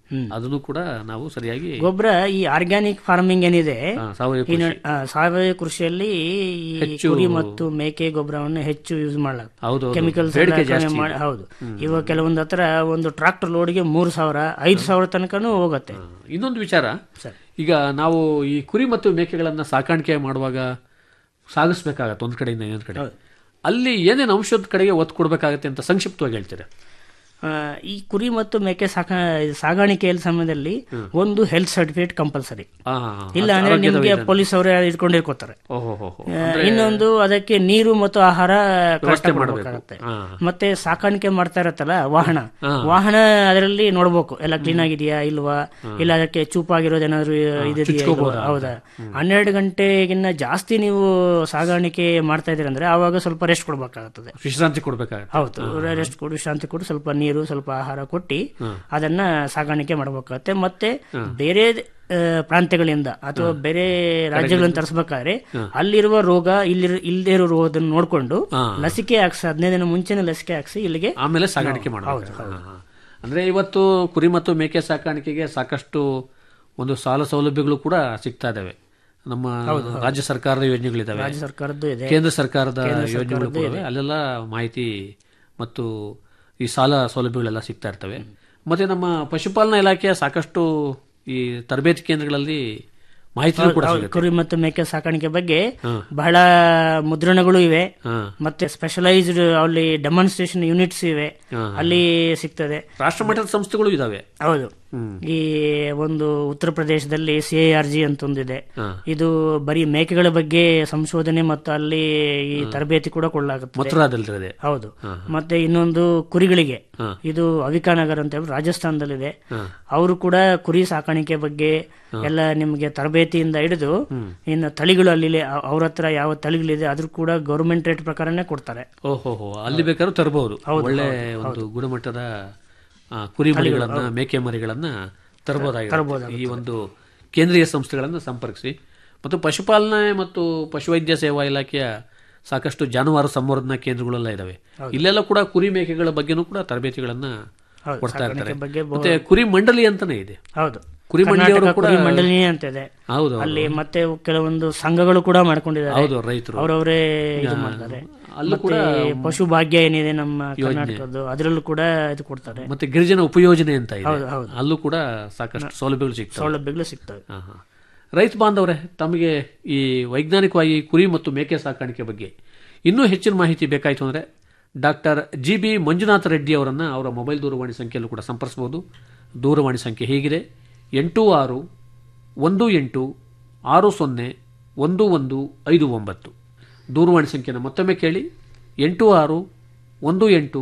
ಅದನ್ನು ಕೂಡ ನಾವು ಸರಿಯಾಗಿ ಗೊಬ್ಬರ ಈ ಆರ್ಗ್ಯಾನಿಕ್ ಫಾರ್ಮಿಂಗ್ ಏನಿದೆ ಹಾ, ಸಾವಯವ ಈ ನ- ಕೃಷಿ. ಆ, ಸಾವಯವ ಕೃಷಿಯಲ್ಲಿ ಈ ಹೆಚ್ಚು- ಕುರಿ ಮತ್ತು ಮೇಕೆ ಗೊಬ್ಬರವನ್ನು ಹೆಚ್ಚು ಯೂಸ್ ಹೌದು, ಮಾಡಲಾಗ್ತದೆ ಹೌದು. ಕೆಮಿಕಲ್ಸ್ ಬೇಡಿಕೆ ಜಾಸ್ತಿ ಇದೆ. ಹೌದು ಇವಾಗ ಕೆಲವೊಂದು ಹತ್ರ ಒಂದು ಟ್ರಾಕ್ಟರ್ ಲೋಡ್ಗೆ ಮೂರು ಸಾವಿರ ಐದು ಸಾವಿರ ತನಕನೂ ಹೋಗುತ್ತೆ ಇನ್ನೊಂದು ವಿಚಾರ ಈಗ ನಾವು ಈ ಕುರಿ ಮತ್ತು ಮೇಕೆಗಳನ್ನ ಸಾಕಾಣಿಕೆ ಮಾಡುವಾಗ ಸಾಗಿಸ್ಬೇಕಾಗತ್ತೆ ಒಂದ್ ಕಡೆಯಿಂದ ಇನ್ನೊಂದ್ ಕಡೆ ಅಲ್ಲಿ ಏನೇನು ಅಂಶದ ಕಡೆಗೆ ಒತ್ತು ಕೊಡ್ಬೇಕಾಗತ್ತೆ ಅಂತ ಸಂಕ್ಷಿಪ್ತವಾಗಿ ಹೇಳ್ತೀರಾ ಆ, ಈ ಕುರಿ ಮತ್ತು ಮೇಕೆ ಸಾಕ ಸಾಗಾಣಿಕೆಯ ಸಮಯದಲ್ಲಿ ಒಂದು ಹೆಲ್ತ್ ಸರ್ಟಿಫಿಕೇಟ್ ಕಂಪಲ್ಸರಿ ಆ, ಇಲ್ಲ ಅದು ಅಂದ್ರೆ ಆರೋಗ್ಯದ ನಿಮ್ಗೆ ವಿಧಾನ. ಪೊಲೀಸ್ ಅವರೇ ಇಟ್ಕೊಂಡಿರ್ಕೋತಾರೆ ಓಹೋ ಹೋ ಹೋ. ಆ, ಇನ್ನೊಂದು ಅದಕ್ಕೆ ನೀರು ಮತ್ತು ಆಹಾರ ವ್ಯವಸ್ಥೆ ಕರೆಕ್ಟಾಗಿ ಮಾಡ್ಬೇಕು. ಕೊಡ್ಬೇಕಾಗತ್ತೆ ಹಾ. ಮತ್ತೆ ಸಾಕಾಣಿಕೆ ಮಾಡ್ತಾ ಇರತ್ತಲ್ಲ ವಾಹನ ಹಾ. ವಾಹನ ಅದರಲ್ಲಿ ನೋಡ್ಬೇಕು ಎಲ್ಲ ಕ್ಲೀನ್ ಆಗಿದೆಯಾ ಇಲ್ವಾ ಇಲ್ಲ ಅದಕ್ಕೆ ಚೂಪಾಗಿರೋದು ಏನಾದ್ರು ಇದೆಯಾ ಚುಚ್ಕೋಬೋದಾ ಇಲ್ವಾ? ಹೌದಾ ಹನ್ನೆರಡು ಗಂಟೆಗಿನ್ನ ಜಾಸ್ತಿ ನೀವು ಸಾಗಾಣಿಕೆ ಮಾಡ್ತಾ ಇದೀರ ಅಂದ್ರೆ ಆವಾಗ ಸ್ವಲ್ಪ ರೆಸ್ಟ್ ಕೊಡ್ಬೇಕಾಗುತ್ತದೆ ವಿಶ್ರಾಂತಿ ಕೊಡ್ಬೇಕಾಗತ್ತೆ ಹೌದು ರೆಸ್ಟ್ ಕೊಡು ಶಾಂತಿ ಕೊಟ್ಟು ಸ್ವಲ್ಪ ನೀರು ಸ್ವಲ್ಪ ಆಹಾರ ಕೊಟ್ಟು ಅದನ್ನ ಸಾಗಾಣಿಕೆ ಮಾಡಬೇಕಾಗತ್ತೆ ಮತ್ತೆ ಬೇರೆ ಆ, ಪ್ರಾಂತ್ಯಗಳಿಂದ ಅಥವಾ ಬೇರೆ ರಾಜ್ಯಗಳಿಂದ ತರಿಸ್ಬೇಕಾದ್ರೆ ಅಲ್ಲಿರುವ ರೋಗ ಇಲ್ಲಿ ಇಲ್ಲದೆ ಇರೋ ರೋಗದನ್ನು ನೋಡ್ಕೊಂಡು ಲಸಿಕೆ ಹಾಕ್ಸಿ ಹದಿನೈದು ದಿನ ಮುಂಚೆನೆ ಲಸಿಕೆ ಹಾಕ್ಸಿ ಇಲ್ಲಿಗೆ ಆಮೇಲೆ ಸಾಗಾಣಿಕೆ ಮಾಡಬೇಕು ಅಂದ್ರೆ ಇವತ್ತು ಕುರಿ ಮತ್ತು ಮೇಕೆ ಸಾಕಾಣಿಕೆಗೆ ಸಾಕಷ್ಟು ಒಂದು ಸಾಲ ಸೌಲಭ್ಯಗಳು ಕೂಡ ಸಿಗ್ತಾ ಇದಾವೆ ನಮ್ಮ ರಾಜ್ಯ ಸರ್ಕಾರದ ಯೋಜನೆಗಳಿದಾವೆ ರಾಜ್ಯ ಸರ್ಕಾರದ್ದು ಇದೆ ಕೇಂದ್ರ ಸರ್ಕಾರದ ಕೇಂದ್ರ ಯೋಜನೆಗಳು ಸರ್ಕಾರದ್ದು ಕೂಡ ಇವೆ. ಅಲ್ಲೆಲ್ಲ ಮಾಹಿತಿ ಮತ್ತು ಈ ಸಾಲ ಸೌಲಭ್ಯಗಳೆಲ್ಲ ಸಿಗ್ತಾ ಇರ್ತವೆ ಮತ್ತೆ ನಮ್ಮ ಪಶುಪಾಲನಾ ಇಲಾಖೆಯ ಸಾಕಷ್ಟು ಈ ತರಬೇತಿ ಕೇಂದ್ರಗಳಲ್ಲಿ ಮಾಹಿತಿ ಕೂಡ ಹೌದು, ಸಿಗುತ್ತೆ ಕುರಿ ಮತ್ತು ಮೇಕೆ ಸಾಕಾಣಿಕೆ ಬಗ್ಗೆ ಬಹಳ ಮುದ್ರಣಗಳು ಇವೆ ಹಾ. ಮತ್ತೆ ಸ್ಪೆಷಲೈಸ್ಡ್ ಅಲ್ಲಿ ಡೆಮಾನ್ಸ್ಟ್ರೇಷನ್ ಯೂನಿಟ್ಸ್ ಇವೆ ಅಲ್ಲಿ ಸಿಗ್ತದೆ ರಾಷ್ಟ್ರ ಮಟ್ಟದ ಸಂಸ್ಥೆಗಳು ಇದಾವೆ ಹೌದು ಈ ಒಂದು ಉತ್ತರ ಪ್ರದೇಶದಲ್ಲಿ ಸಿ ಆರ್ ಜಿ ಅಂತ ಒಂದಿದೆ ಇದು ಬರೀ ಮೇಕೆಗಳ ಬಗ್ಗೆ ಸಂಶೋಧನೆ ಮತ್ತು ಅಲ್ಲಿ ಈ ತರಬೇತಿ ಕೂಡ ಕೊಡಲಾಗುತ್ತದೆ ಮಥುರಾದಲ್ಲಿದೆ ಹೌದು ಮತ್ತೆ ಇನ್ನೊಂದು ಕುರಿಗಳಿಗೆ ಇದು ಅವಿಕಾನಗರ್ ಅಂತ ಹೇಳಿ ರಾಜಸ್ಥಾನದಲ್ಲಿದೆ ಅವರು ಕೂಡ ಕುರಿ ಸಾಕಾಣಿಕೆ ಬಗ್ಗೆ ಎಲ್ಲ ನಿಮಗೆ ತರಬೇತಿಯಿಂದ ಹಿಡಿದು ಇನ್ನು ತಳಿಗಳು ಅಲ್ಲಿ ಅವ್ರ ಹತ್ರ ಯಾವ ತಳಿಗಳಿದೆ ಅದ್ರ ಕೂಡ ಗೌರ್ಮೆಂಟ್ ರೇಟ್ ಪ್ರಕಾರನೇ ಕೊಡ್ತಾರೆ ಓಹೋ ಹೋ ಅಲ್ಲಿ ಬೇಕಾದ್ರೂ ತರಬಹುದು ಒಳ್ಳೆ ಒಂದು ಗುಣಮಟ್ಟದ ಆ, ಕುರಿ ಮರಿಗಳನ್ನ ಮೇಕೆ ಮರಿಗಳನ್ನ ತರಬಹುದಾಗಿದೆ ಈ ಒಂದು ಕೇಂದ್ರೀಯ ಸಂಸ್ಥೆಗಳನ್ನ ಸಂಪರ್ಕಿಸಿ ಮತ್ತು ಪಶುಪಾಲನೆ ಮತ್ತು ಪಶುವೈದ್ಯ ಸೇವಾ ಇಲಾಖೆಯ ಸಾಕಷ್ಟು ಜಾನುವಾರು ಸಂವರ್ಧನಾ ಕೇಂದ್ರಗಳೆಲ್ಲ ಇದಾವೆ ಇಲ್ಲೆಲ್ಲ ಕೂಡ ಕುರಿ ಮೇಕೆಗಳ ಬಗ್ಗೆನೂ ಕೂಡ ತರಬೇತಿಗಳನ್ನ ಹೌದು, ಕೊಡ್ತಾ ಇರ್ತಾರೆ ಸಾಕಾಣಿಕೆ ಬಗ್ಗೆ ಬಹು- ಮತ್ತೆ ಕುರಿ ಮಂಡಳಿ ಅಂತಾನೆ ಇದೆ ಹೌದು ಕುರಿ ಮಂಡಳಿಯವರು ಕರ್ನಾಟಕ ಕೂಡ ಕುರಿ ಮಂಡಳಿ ಅಂತ ಇದೆ ಹೌದು ಅಲ್ಲಿ ಮತ್ತೆ ಕೆಲವೊಂದು ಸಂಘಗಳು ಕೂಡ ಮಾಡ್ಕೊಂಡಿದ್ದಾರೆ ಹೌದು ರೈತರು ಅವರವರೇ ಇದು ಮಾಡ್ತಾರೆ ಅಲ್ಲೂ ಕೂಡ ಮತ್ತೆ ಪಶು ಭಾಗ್ಯ ಏನಿದೆ ನಮ್ಮ ಕರ್ನಾಟಕದ್ದು ಅದರಲ್ಲೂ ಕೂಡ ಇದು ಕೊಡ್ತಾರೆ ಮತ್ತೆ ಗಿರಿಜನ ಉಪಯೋಜನೆ ಅಂತ ಇದೆ ಹೌದು, ಹೌದು. ಅಲ್ಲೂ ಕೂಡ ಸಾಕಷ್ಟು ಸೌಲಭ್ಯಗಳು ಸಿಗ್ತವೆ ಸೌಲಭ್ಯಗಳು ಸಿಗ್ತವೆ ಹಾ, ಹಾ. ರೈತ ಬಾಂಧವರೇ ತಮಗೆ ಈ ವೈಜ್ಞಾನಿಕವಾಗಿ ಕುರಿ ಮತ್ತು ಮೇಕೆ ಸಾಕಾಣಿಕೆ ಬಗ್ಗೆ ಇನ್ನೂ ಹೆಚ್ಚಿನ ಮಾಹಿತಿ ಬೇಕಾಯಿತು ಅಂದರೆ doctor G B Manjunatha Reddy ಅವರನ್ನು ಅವರ ಮೊಬೈಲ್ ದೂರವಾಣಿ ಸಂಖ್ಯೆಯಲ್ಲೂ ಕೂಡ ಸಂಪರ್ಸ್ಬೋದು ದೂರವಾಣಿ ಸಂಖ್ಯೆ ಹೀಗಿದೆ ಎಂಟು ಆರು ಒಂದು ಎಂಟು ಆರು ಸೊನ್ನೆ ಒಂದು ಒಂದು ಐದು ಒಂಬತ್ತು ದೂರವಾಣಿ ಸಂಖ್ಯೆನ ಮತ್ತೊಮ್ಮೆ ಕೇಳಿ ಎಂಟು ಆರು ಒಂದು ಎಂಟು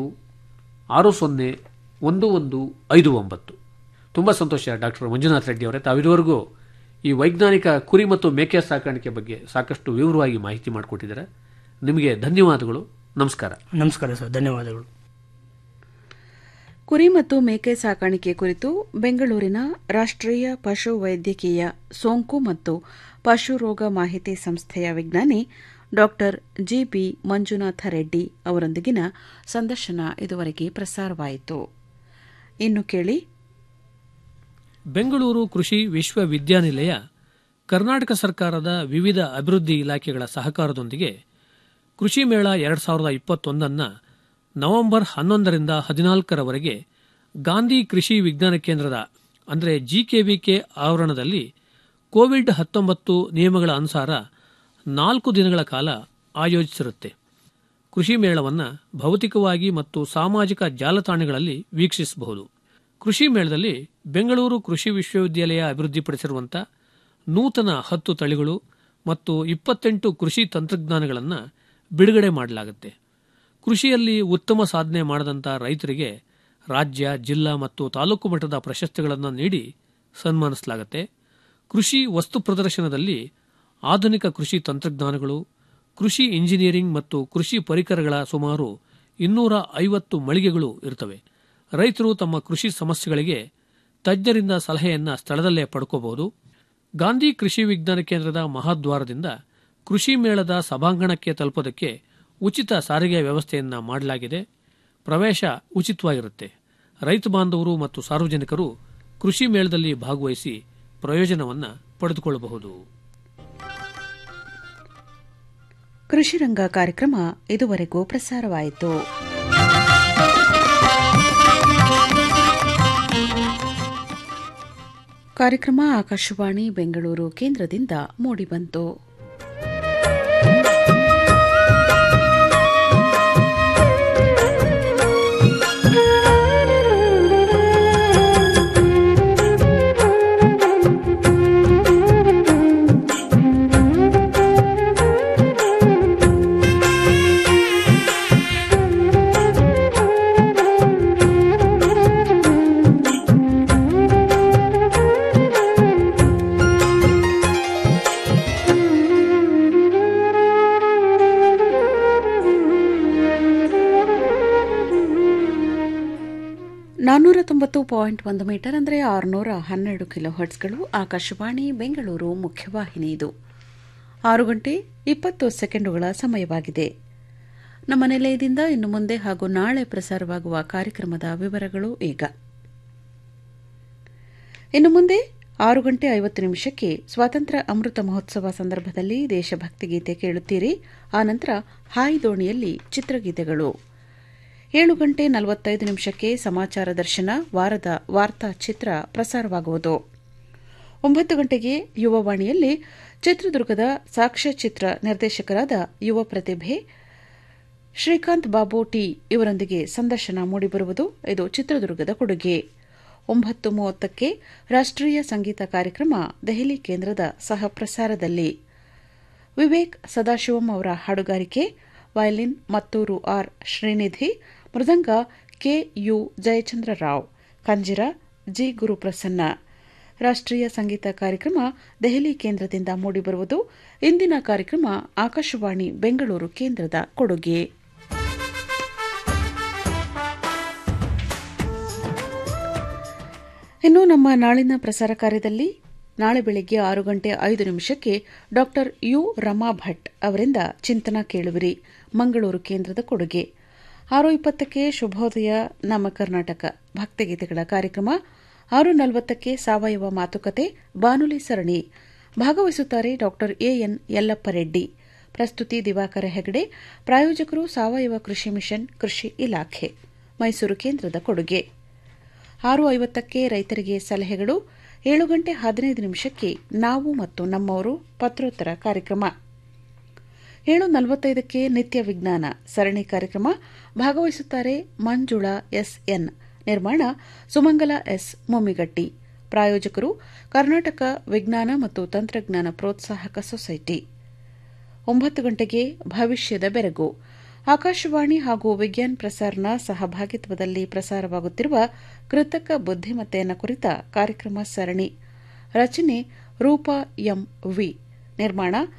ಆರು ಸೊನ್ನೆ ಒಂದು ಒಂದು ಐದು ಒಂಬತ್ತು ತುಂಬ ಸಂತೋಷ ಡಾಕ್ಟರ್ ಮಂಜುನಾಥ್ ರೆಡ್ಡಿ ಅವರೇ ತಾವಿದುವರೆಗೂ ಈ ವೈಜ್ಞಾನಿಕ ಕುರಿ ಮತ್ತು ಮೇಕೆ ಸಾಕಾಣಿಕೆ ಬಗ್ಗೆ ಸಾಕಷ್ಟು ವಿವರವಾಗಿ ಮಾಹಿತಿ ಮಾಡಿಕೊಟ್ಟಿದ್ದಾರೆ ನಿಮಗೆ ಧನ್ಯವಾದಗಳು ನಮಸ್ಕಾರ ನಮಸ್ಕಾರ ಸರ್ ಧನ್ಯವಾದಗಳು ಕುರಿ ಮತ್ತು ಮೇಕೆ ಸಾಕಾಣಿಕೆ ಕುರಿತು ಬೆಂಗಳೂರಿನ ರಾಷ್ಟ್ರೀಯ ಪಶು ವೈದ್ಯಕೀಯ ಸೋಂಕು ಮತ್ತು ಪಶು ರೋಗ ಮಾಹಿತಿ ಸಂಸ್ಥೆಯ ವಿಜ್ಞಾನಿ ಡಾಕ್ಟರ್ ಜಿಬಿ ಮಂಜುನಾಥ ರೆಡ್ಡಿ ಅವರೊಂದಿಗಿನ ಸಂದರ್ಶನ ಇದುವರೆಗೆ ಪ್ರಸಾರವಾಯಿತು ಇನ್ನು ಕೇಳಿ ಬೆಂಗಳೂರು ಕೃಷಿ ವಿಶ್ವವಿದ್ಯಾನಿಲಯ ಕರ್ನಾಟಕ ಸರ್ಕಾರದ ವಿವಿಧ ಅಭಿವೃದ್ಧಿ ಇಲಾಖೆಗಳ ಸಹಕಾರದೊಂದಿಗೆ ಕೃಷಿ ಮೇಳ ಎರಡ್ ಸಾವಿರದ ಇಪ್ಪತ್ತೊಂದನ್ನ ನವೆಂಬರ್ ಹನ್ನೊಂದರಿಂದ ಹದಿನಾಲ್ಕರವರೆಗೆ ಗಾಂಧಿ ಕೃಷಿ ವಿಜ್ಞಾನ ಕೇಂದ್ರದ ಅಂದರೆ ಜಿಕೆವಿಕೆ ಆವರಣದಲ್ಲಿ ಕೋವಿಡ್ ಹತ್ತೊಂಬತ್ತು ನಿಯಮಗಳ ಅನುಸಾರ ನಾಲ್ಕು ದಿನಗಳ ಕಾಲ ಆಯೋಜಿಸಿರುತ್ತೆ ಕೃಷಿ ಮೇಳವನ್ನು ಭೌತಿಕವಾಗಿ ಮತ್ತು ಸಾಮಾಜಿಕ ಜಾಲತಾಣಗಳಲ್ಲಿ ವೀಕ್ಷಿಸಬಹುದು ಕೃಷಿ ಮೇಳದಲ್ಲಿ ಬೆಂಗಳೂರು ಕೃಷಿ ವಿಶ್ವವಿದ್ಯಾಲಯ ಅಭಿವೃದ್ಧಿಪಡಿಸಿರುವಂಥ ನೂತನ ಹತ್ತು ತಳಿಗಳು ಮತ್ತು ಇಪ್ಪತ್ತೆಂಟು ಕೃಷಿ ತಂತ್ರಜ್ಞಾನಗಳನ್ನು ಬಿಡುಗಡೆ ಮಾಡಲಾಗುತ್ತೆ ಕೃಷಿಯಲ್ಲಿ ಉತ್ತಮ ಸಾಧನೆ ಮಾಡದಂಥ ರೈತರಿಗೆ ರಾಜ್ಯ ಜಿಲ್ಲಾ ಮತ್ತು ತಾಲೂಕು ಮಟ್ಟದ ಪ್ರಶಸ್ತಿಗಳನ್ನು ನೀಡಿ ಸನ್ಮಾನಿಸಲಾಗುತ್ತೆ ಕೃಷಿ ವಸ್ತು ಪ್ರದರ್ಶನದಲ್ಲಿ ಆಧುನಿಕ ಕೃಷಿ ತಂತ್ರಜ್ಞಾನಗಳು ಕೃಷಿ ಇಂಜಿನಿಯರಿಂಗ್ ಮತ್ತು ಕೃಷಿ ಪರಿಕರಗಳ ಸುಮಾರು ಇನ್ನೂರ ಐವತ್ತು ಮಳಿಗೆಗಳು ಇರ್ತವೆ ರೈತರು ತಮ್ಮ ಕೃಷಿ ಸಮಸ್ಯೆಗಳಿಗೆ ತಜ್ಞರಿಂದ ಸಲಹೆಯನ್ನ ಸ್ಥಳದಲ್ಲೇ ಪಡ್ಕೋಬಹುದು ಗಾಂಧಿ ಕೃಷಿ ವಿಜ್ಞಾನ ಕೇಂದ್ರದ ಮಹಾದ್ವಾರದಿಂದ ಕೃಷಿ ಮೇಳದ ಸಭಾಂಗಣಕ್ಕೆ ತಲುಪೋದಕ್ಕೆ ಉಚಿತ ಸಾರಿಗೆ ವ್ಯವಸ್ಥೆಯನ್ನ ಮಾಡಲಾಗಿದೆ ಪ್ರವೇಶ ಉಚಿತವಾಗಿರುತ್ತೆ ರೈತ ಬಾಂಧವರು ಮತ್ತು ಸಾರ್ವಜನಿಕರು ಕೃಷಿ ಮೇಳದಲ್ಲಿ ಭಾಗವಹಿಸಿ ಪ್ರಯೋಜನವನ್ನು ಪಡೆದುಕೊಳ್ಳಬಹುದು ಕೃಷಿ ರಂಗ ಕಾರ್ಯಕ್ರಮ ಇದುವರೆಗೂ ಪ್ರಸಾರವಾಯಿತು ಕಾರ್ಯಕ್ರಮ ಆಕಾಶವಾಣಿ ಬೆಂಗಳೂರು ಕೇಂದ್ರದಿಂದ ಮೂಡಿಬಂತು ನಾನ್ನೂರ ತೊಂಬತ್ತು ಪಾಯಿಂಟ್ ಒಂದು ಮೀಟರ್ ಅಂದರೆ ಆರುನೂರ ಹನ್ನೆರಡು ಕಿಲೋ ಹರ್ಟ್ಸ್ಗಳು ಆಕಾಶವಾಣಿ ಬೆಂಗಳೂರು ಮುಖ್ಯವಾಹಿನಿ ಇದು ಆರು ಗಂಟೆ ಇಪ್ಪತ್ತು ಸೆಕೆಂಡುಗಳ ಸಮಯವಾಗಿದೆ ನಮ್ಮ ನಿಲಯದಿಂದ ಇನ್ನು ಮುಂದೆ ಹಾಗೂ ನಾಳೆ ಪ್ರಸಾರವಾಗುವ ಕಾರ್ಯಕ್ರಮದ ವಿವರಗಳು ಈಗ ಇನ್ನು ಮುಂದೆ ಆರು ಗಂಟೆ ಐವತ್ತು ನಿಮಿಷಕ್ಕೆ ಸ್ವಾತಂತ್ರ್ಯ ಅಮೃತ ಮಹೋತ್ಸವ ಸಂದರ್ಭದಲ್ಲಿ ದೇಶಭಕ್ತಿ ಗೀತೆ ಕೇಳುತ್ತೀರಿ ಆನಂತರ ಹಾಯ್ ದೋಣಿಯಲ್ಲಿ ಚಿತ್ರಗೀತೆಗಳು ಏಳು ಗಂಟೆ ನಲವತ್ತೈದು ನಿಮಿಷಕ್ಕೆ ಸಮಾಚಾರ ದರ್ಶನ ವಾರದ ವಾರ್ತಾ ಚಿತ್ರ ಪ್ರಸಾರವಾಗುವುದು ಒಂಬತ್ತು ಗಂಟೆಗೆ ಯುವವಾಣಿಯಲ್ಲಿ ಚಿತ್ರದುರ್ಗದ ಸಾಕ್ಷ್ಯಚಿತ್ರ ನಿರ್ದೇಶಕರಾದ ಯುವ ಪ್ರತಿಭೆ ಶ್ರೀಕಾಂತ್ ಬಾಬು ಟಿ ಇವರೊಂದಿಗೆ ಸಂದರ್ಶನ ಮೂಡಿಬರುವುದು ಇದು ಚಿತ್ರದುರ್ಗದ ಕೊಡುಗೆ ಒಂಬತ್ತು ಮೂವತ್ತಕ್ಕೆ ರಾಷ್ಟೀಯ ಸಂಗೀತ ಕಾರ್ಯಕ್ರಮ ದೆಹಲಿ ಕೇಂದ್ರದ ಸಹ ಪ್ರಸಾರದಲ್ಲಿ ವಿವೇಕ್ ಸದಾಶಿವಂ ಅವರ ಹಾಡುಗಾರಿಕೆ violin Mattur R Srinidhi mridanga K U Jayachandra Rao kanjira G Guruprasanna ರಾಷ್ಟೀಯ ಸಂಗೀತ ಕಾರ್ಯಕ್ರಮ ದೆಹಲಿ ಕೇಂದ್ರದಿಂದ ಮೂಡಿಬರುವುದು ಇಂದಿನ ಕಾರ್ಯಕ್ರಮ ಆಕಾಶವಾಣಿ ಬೆಂಗಳೂರು ಕೇಂದ್ರದ ಕೊಡುಗೆ ಇನ್ನು ನಮ್ಮ ನಾಳಿನ ಪ್ರಸಾರ ಕಾರ್ಯದಲ್ಲಿ ನಾಳೆ ಬೆಳಗ್ಗೆ ಆರು ಗಂಟೆ ಐದು ನಿಮಿಷಕ್ಕೆ ಡಾ ಯು ರಮಾ ಭಟ್ ಅವರಿಂದ ಚಿಂತನ ಕೇಳುವಿರಿ ಮಂಗಳೂರು ಕೇಂದ್ರದ ಕೊಡುಗೆ ಆರು ಇಪ್ಪತ್ತಕ್ಕೆ ಶುಭೋದಯ ನಮ್ಮ ಕರ್ನಾಟಕ ಭಕ್ತಿಗೀತೆಗಳ ಕಾರ್ಯಕ್ರಮ ಆರು ನಲವತ್ತಕ್ಕೆ ಸಾವಯವ ಮಾತುಕತೆ ಬಾನುಲಿ ಸರಣಿ ಭಾಗವಹಿಸುತ್ತಾರೆ ಡಾ ಎಎನ್ ಯಲ್ಲಪ್ಪ ರೆಡ್ಡಿ ಪ್ರಸ್ತುತಿ ದಿವಾಕರ ಹೆಗಡೆ ಪ್ರಾಯೋಜಕರು ಸಾವಯವ ಕೃಷಿ ಮಿಷನ್ ಕೃಷಿ ಇಲಾಖೆ ಮೈಸೂರು ಕೇಂದ್ರದ ಕೊಡುಗೆ ಆರು ಐವತ್ತಕ್ಕೆ ರೈತರಿಗೆ ಸಲಹೆಗಳು ಏಳು ಗಂಟೆ ಹದಿನೈದು ನಿಮಿಷಕ್ಕೆ ನಾವು ಮತ್ತು ನಮ್ಮವರು ಪತ್ರೋತ್ತರ ಕಾರ್ಯಕ್ರಮ ಏಳು ನಲವತ್ತೈದಕ್ಕೆ ನಿತ್ಯ ವಿಜ್ಞಾನ ಸರಣಿ ಕಾರ್ಯಕ್ರಮ ಭಾಗವಹಿಸುತ್ತಾರೆ ಮಂಜುಳಾ ಎಸ್ಎನ್ ನಿರ್ಮಾಣ ಸುಮಂಗಲ ಎಸ್ ಮೊಮ್ಮಿಗಟ್ಟಿ ಪ್ರಾಯೋಜಕರು ಕರ್ನಾಟಕ ವಿಜ್ಞಾನ ಮತ್ತು ತಂತ್ರಜ್ಞಾನ ಪ್ರೋತ್ಸಾಹಕ ಸೊಸೈಟಿ ಒಂಬತ್ತು ಗಂಟೆಗೆ ಭವಿಷ್ಯದ ಬೆರಗು ಆಕಾಶವಾಣಿ ಹಾಗೂ ವಿಜ್ಞಾನ ಪ್ರಸಾರನ ಸಹಭಾಗಿತ್ವದಲ್ಲಿ ಪ್ರಸಾರವಾಗುತ್ತಿರುವ ಕೃತಕ ಬುದ್ದಿಮತ್ತೆಯನ್ನು ಕುರಿತ ಕಾರ್ಯಕ್ರಮ ಸರಣಿ ರಚನೆ ರೂಪಾ ಎಂ ವಿ ನಿರ್ಮಾಣ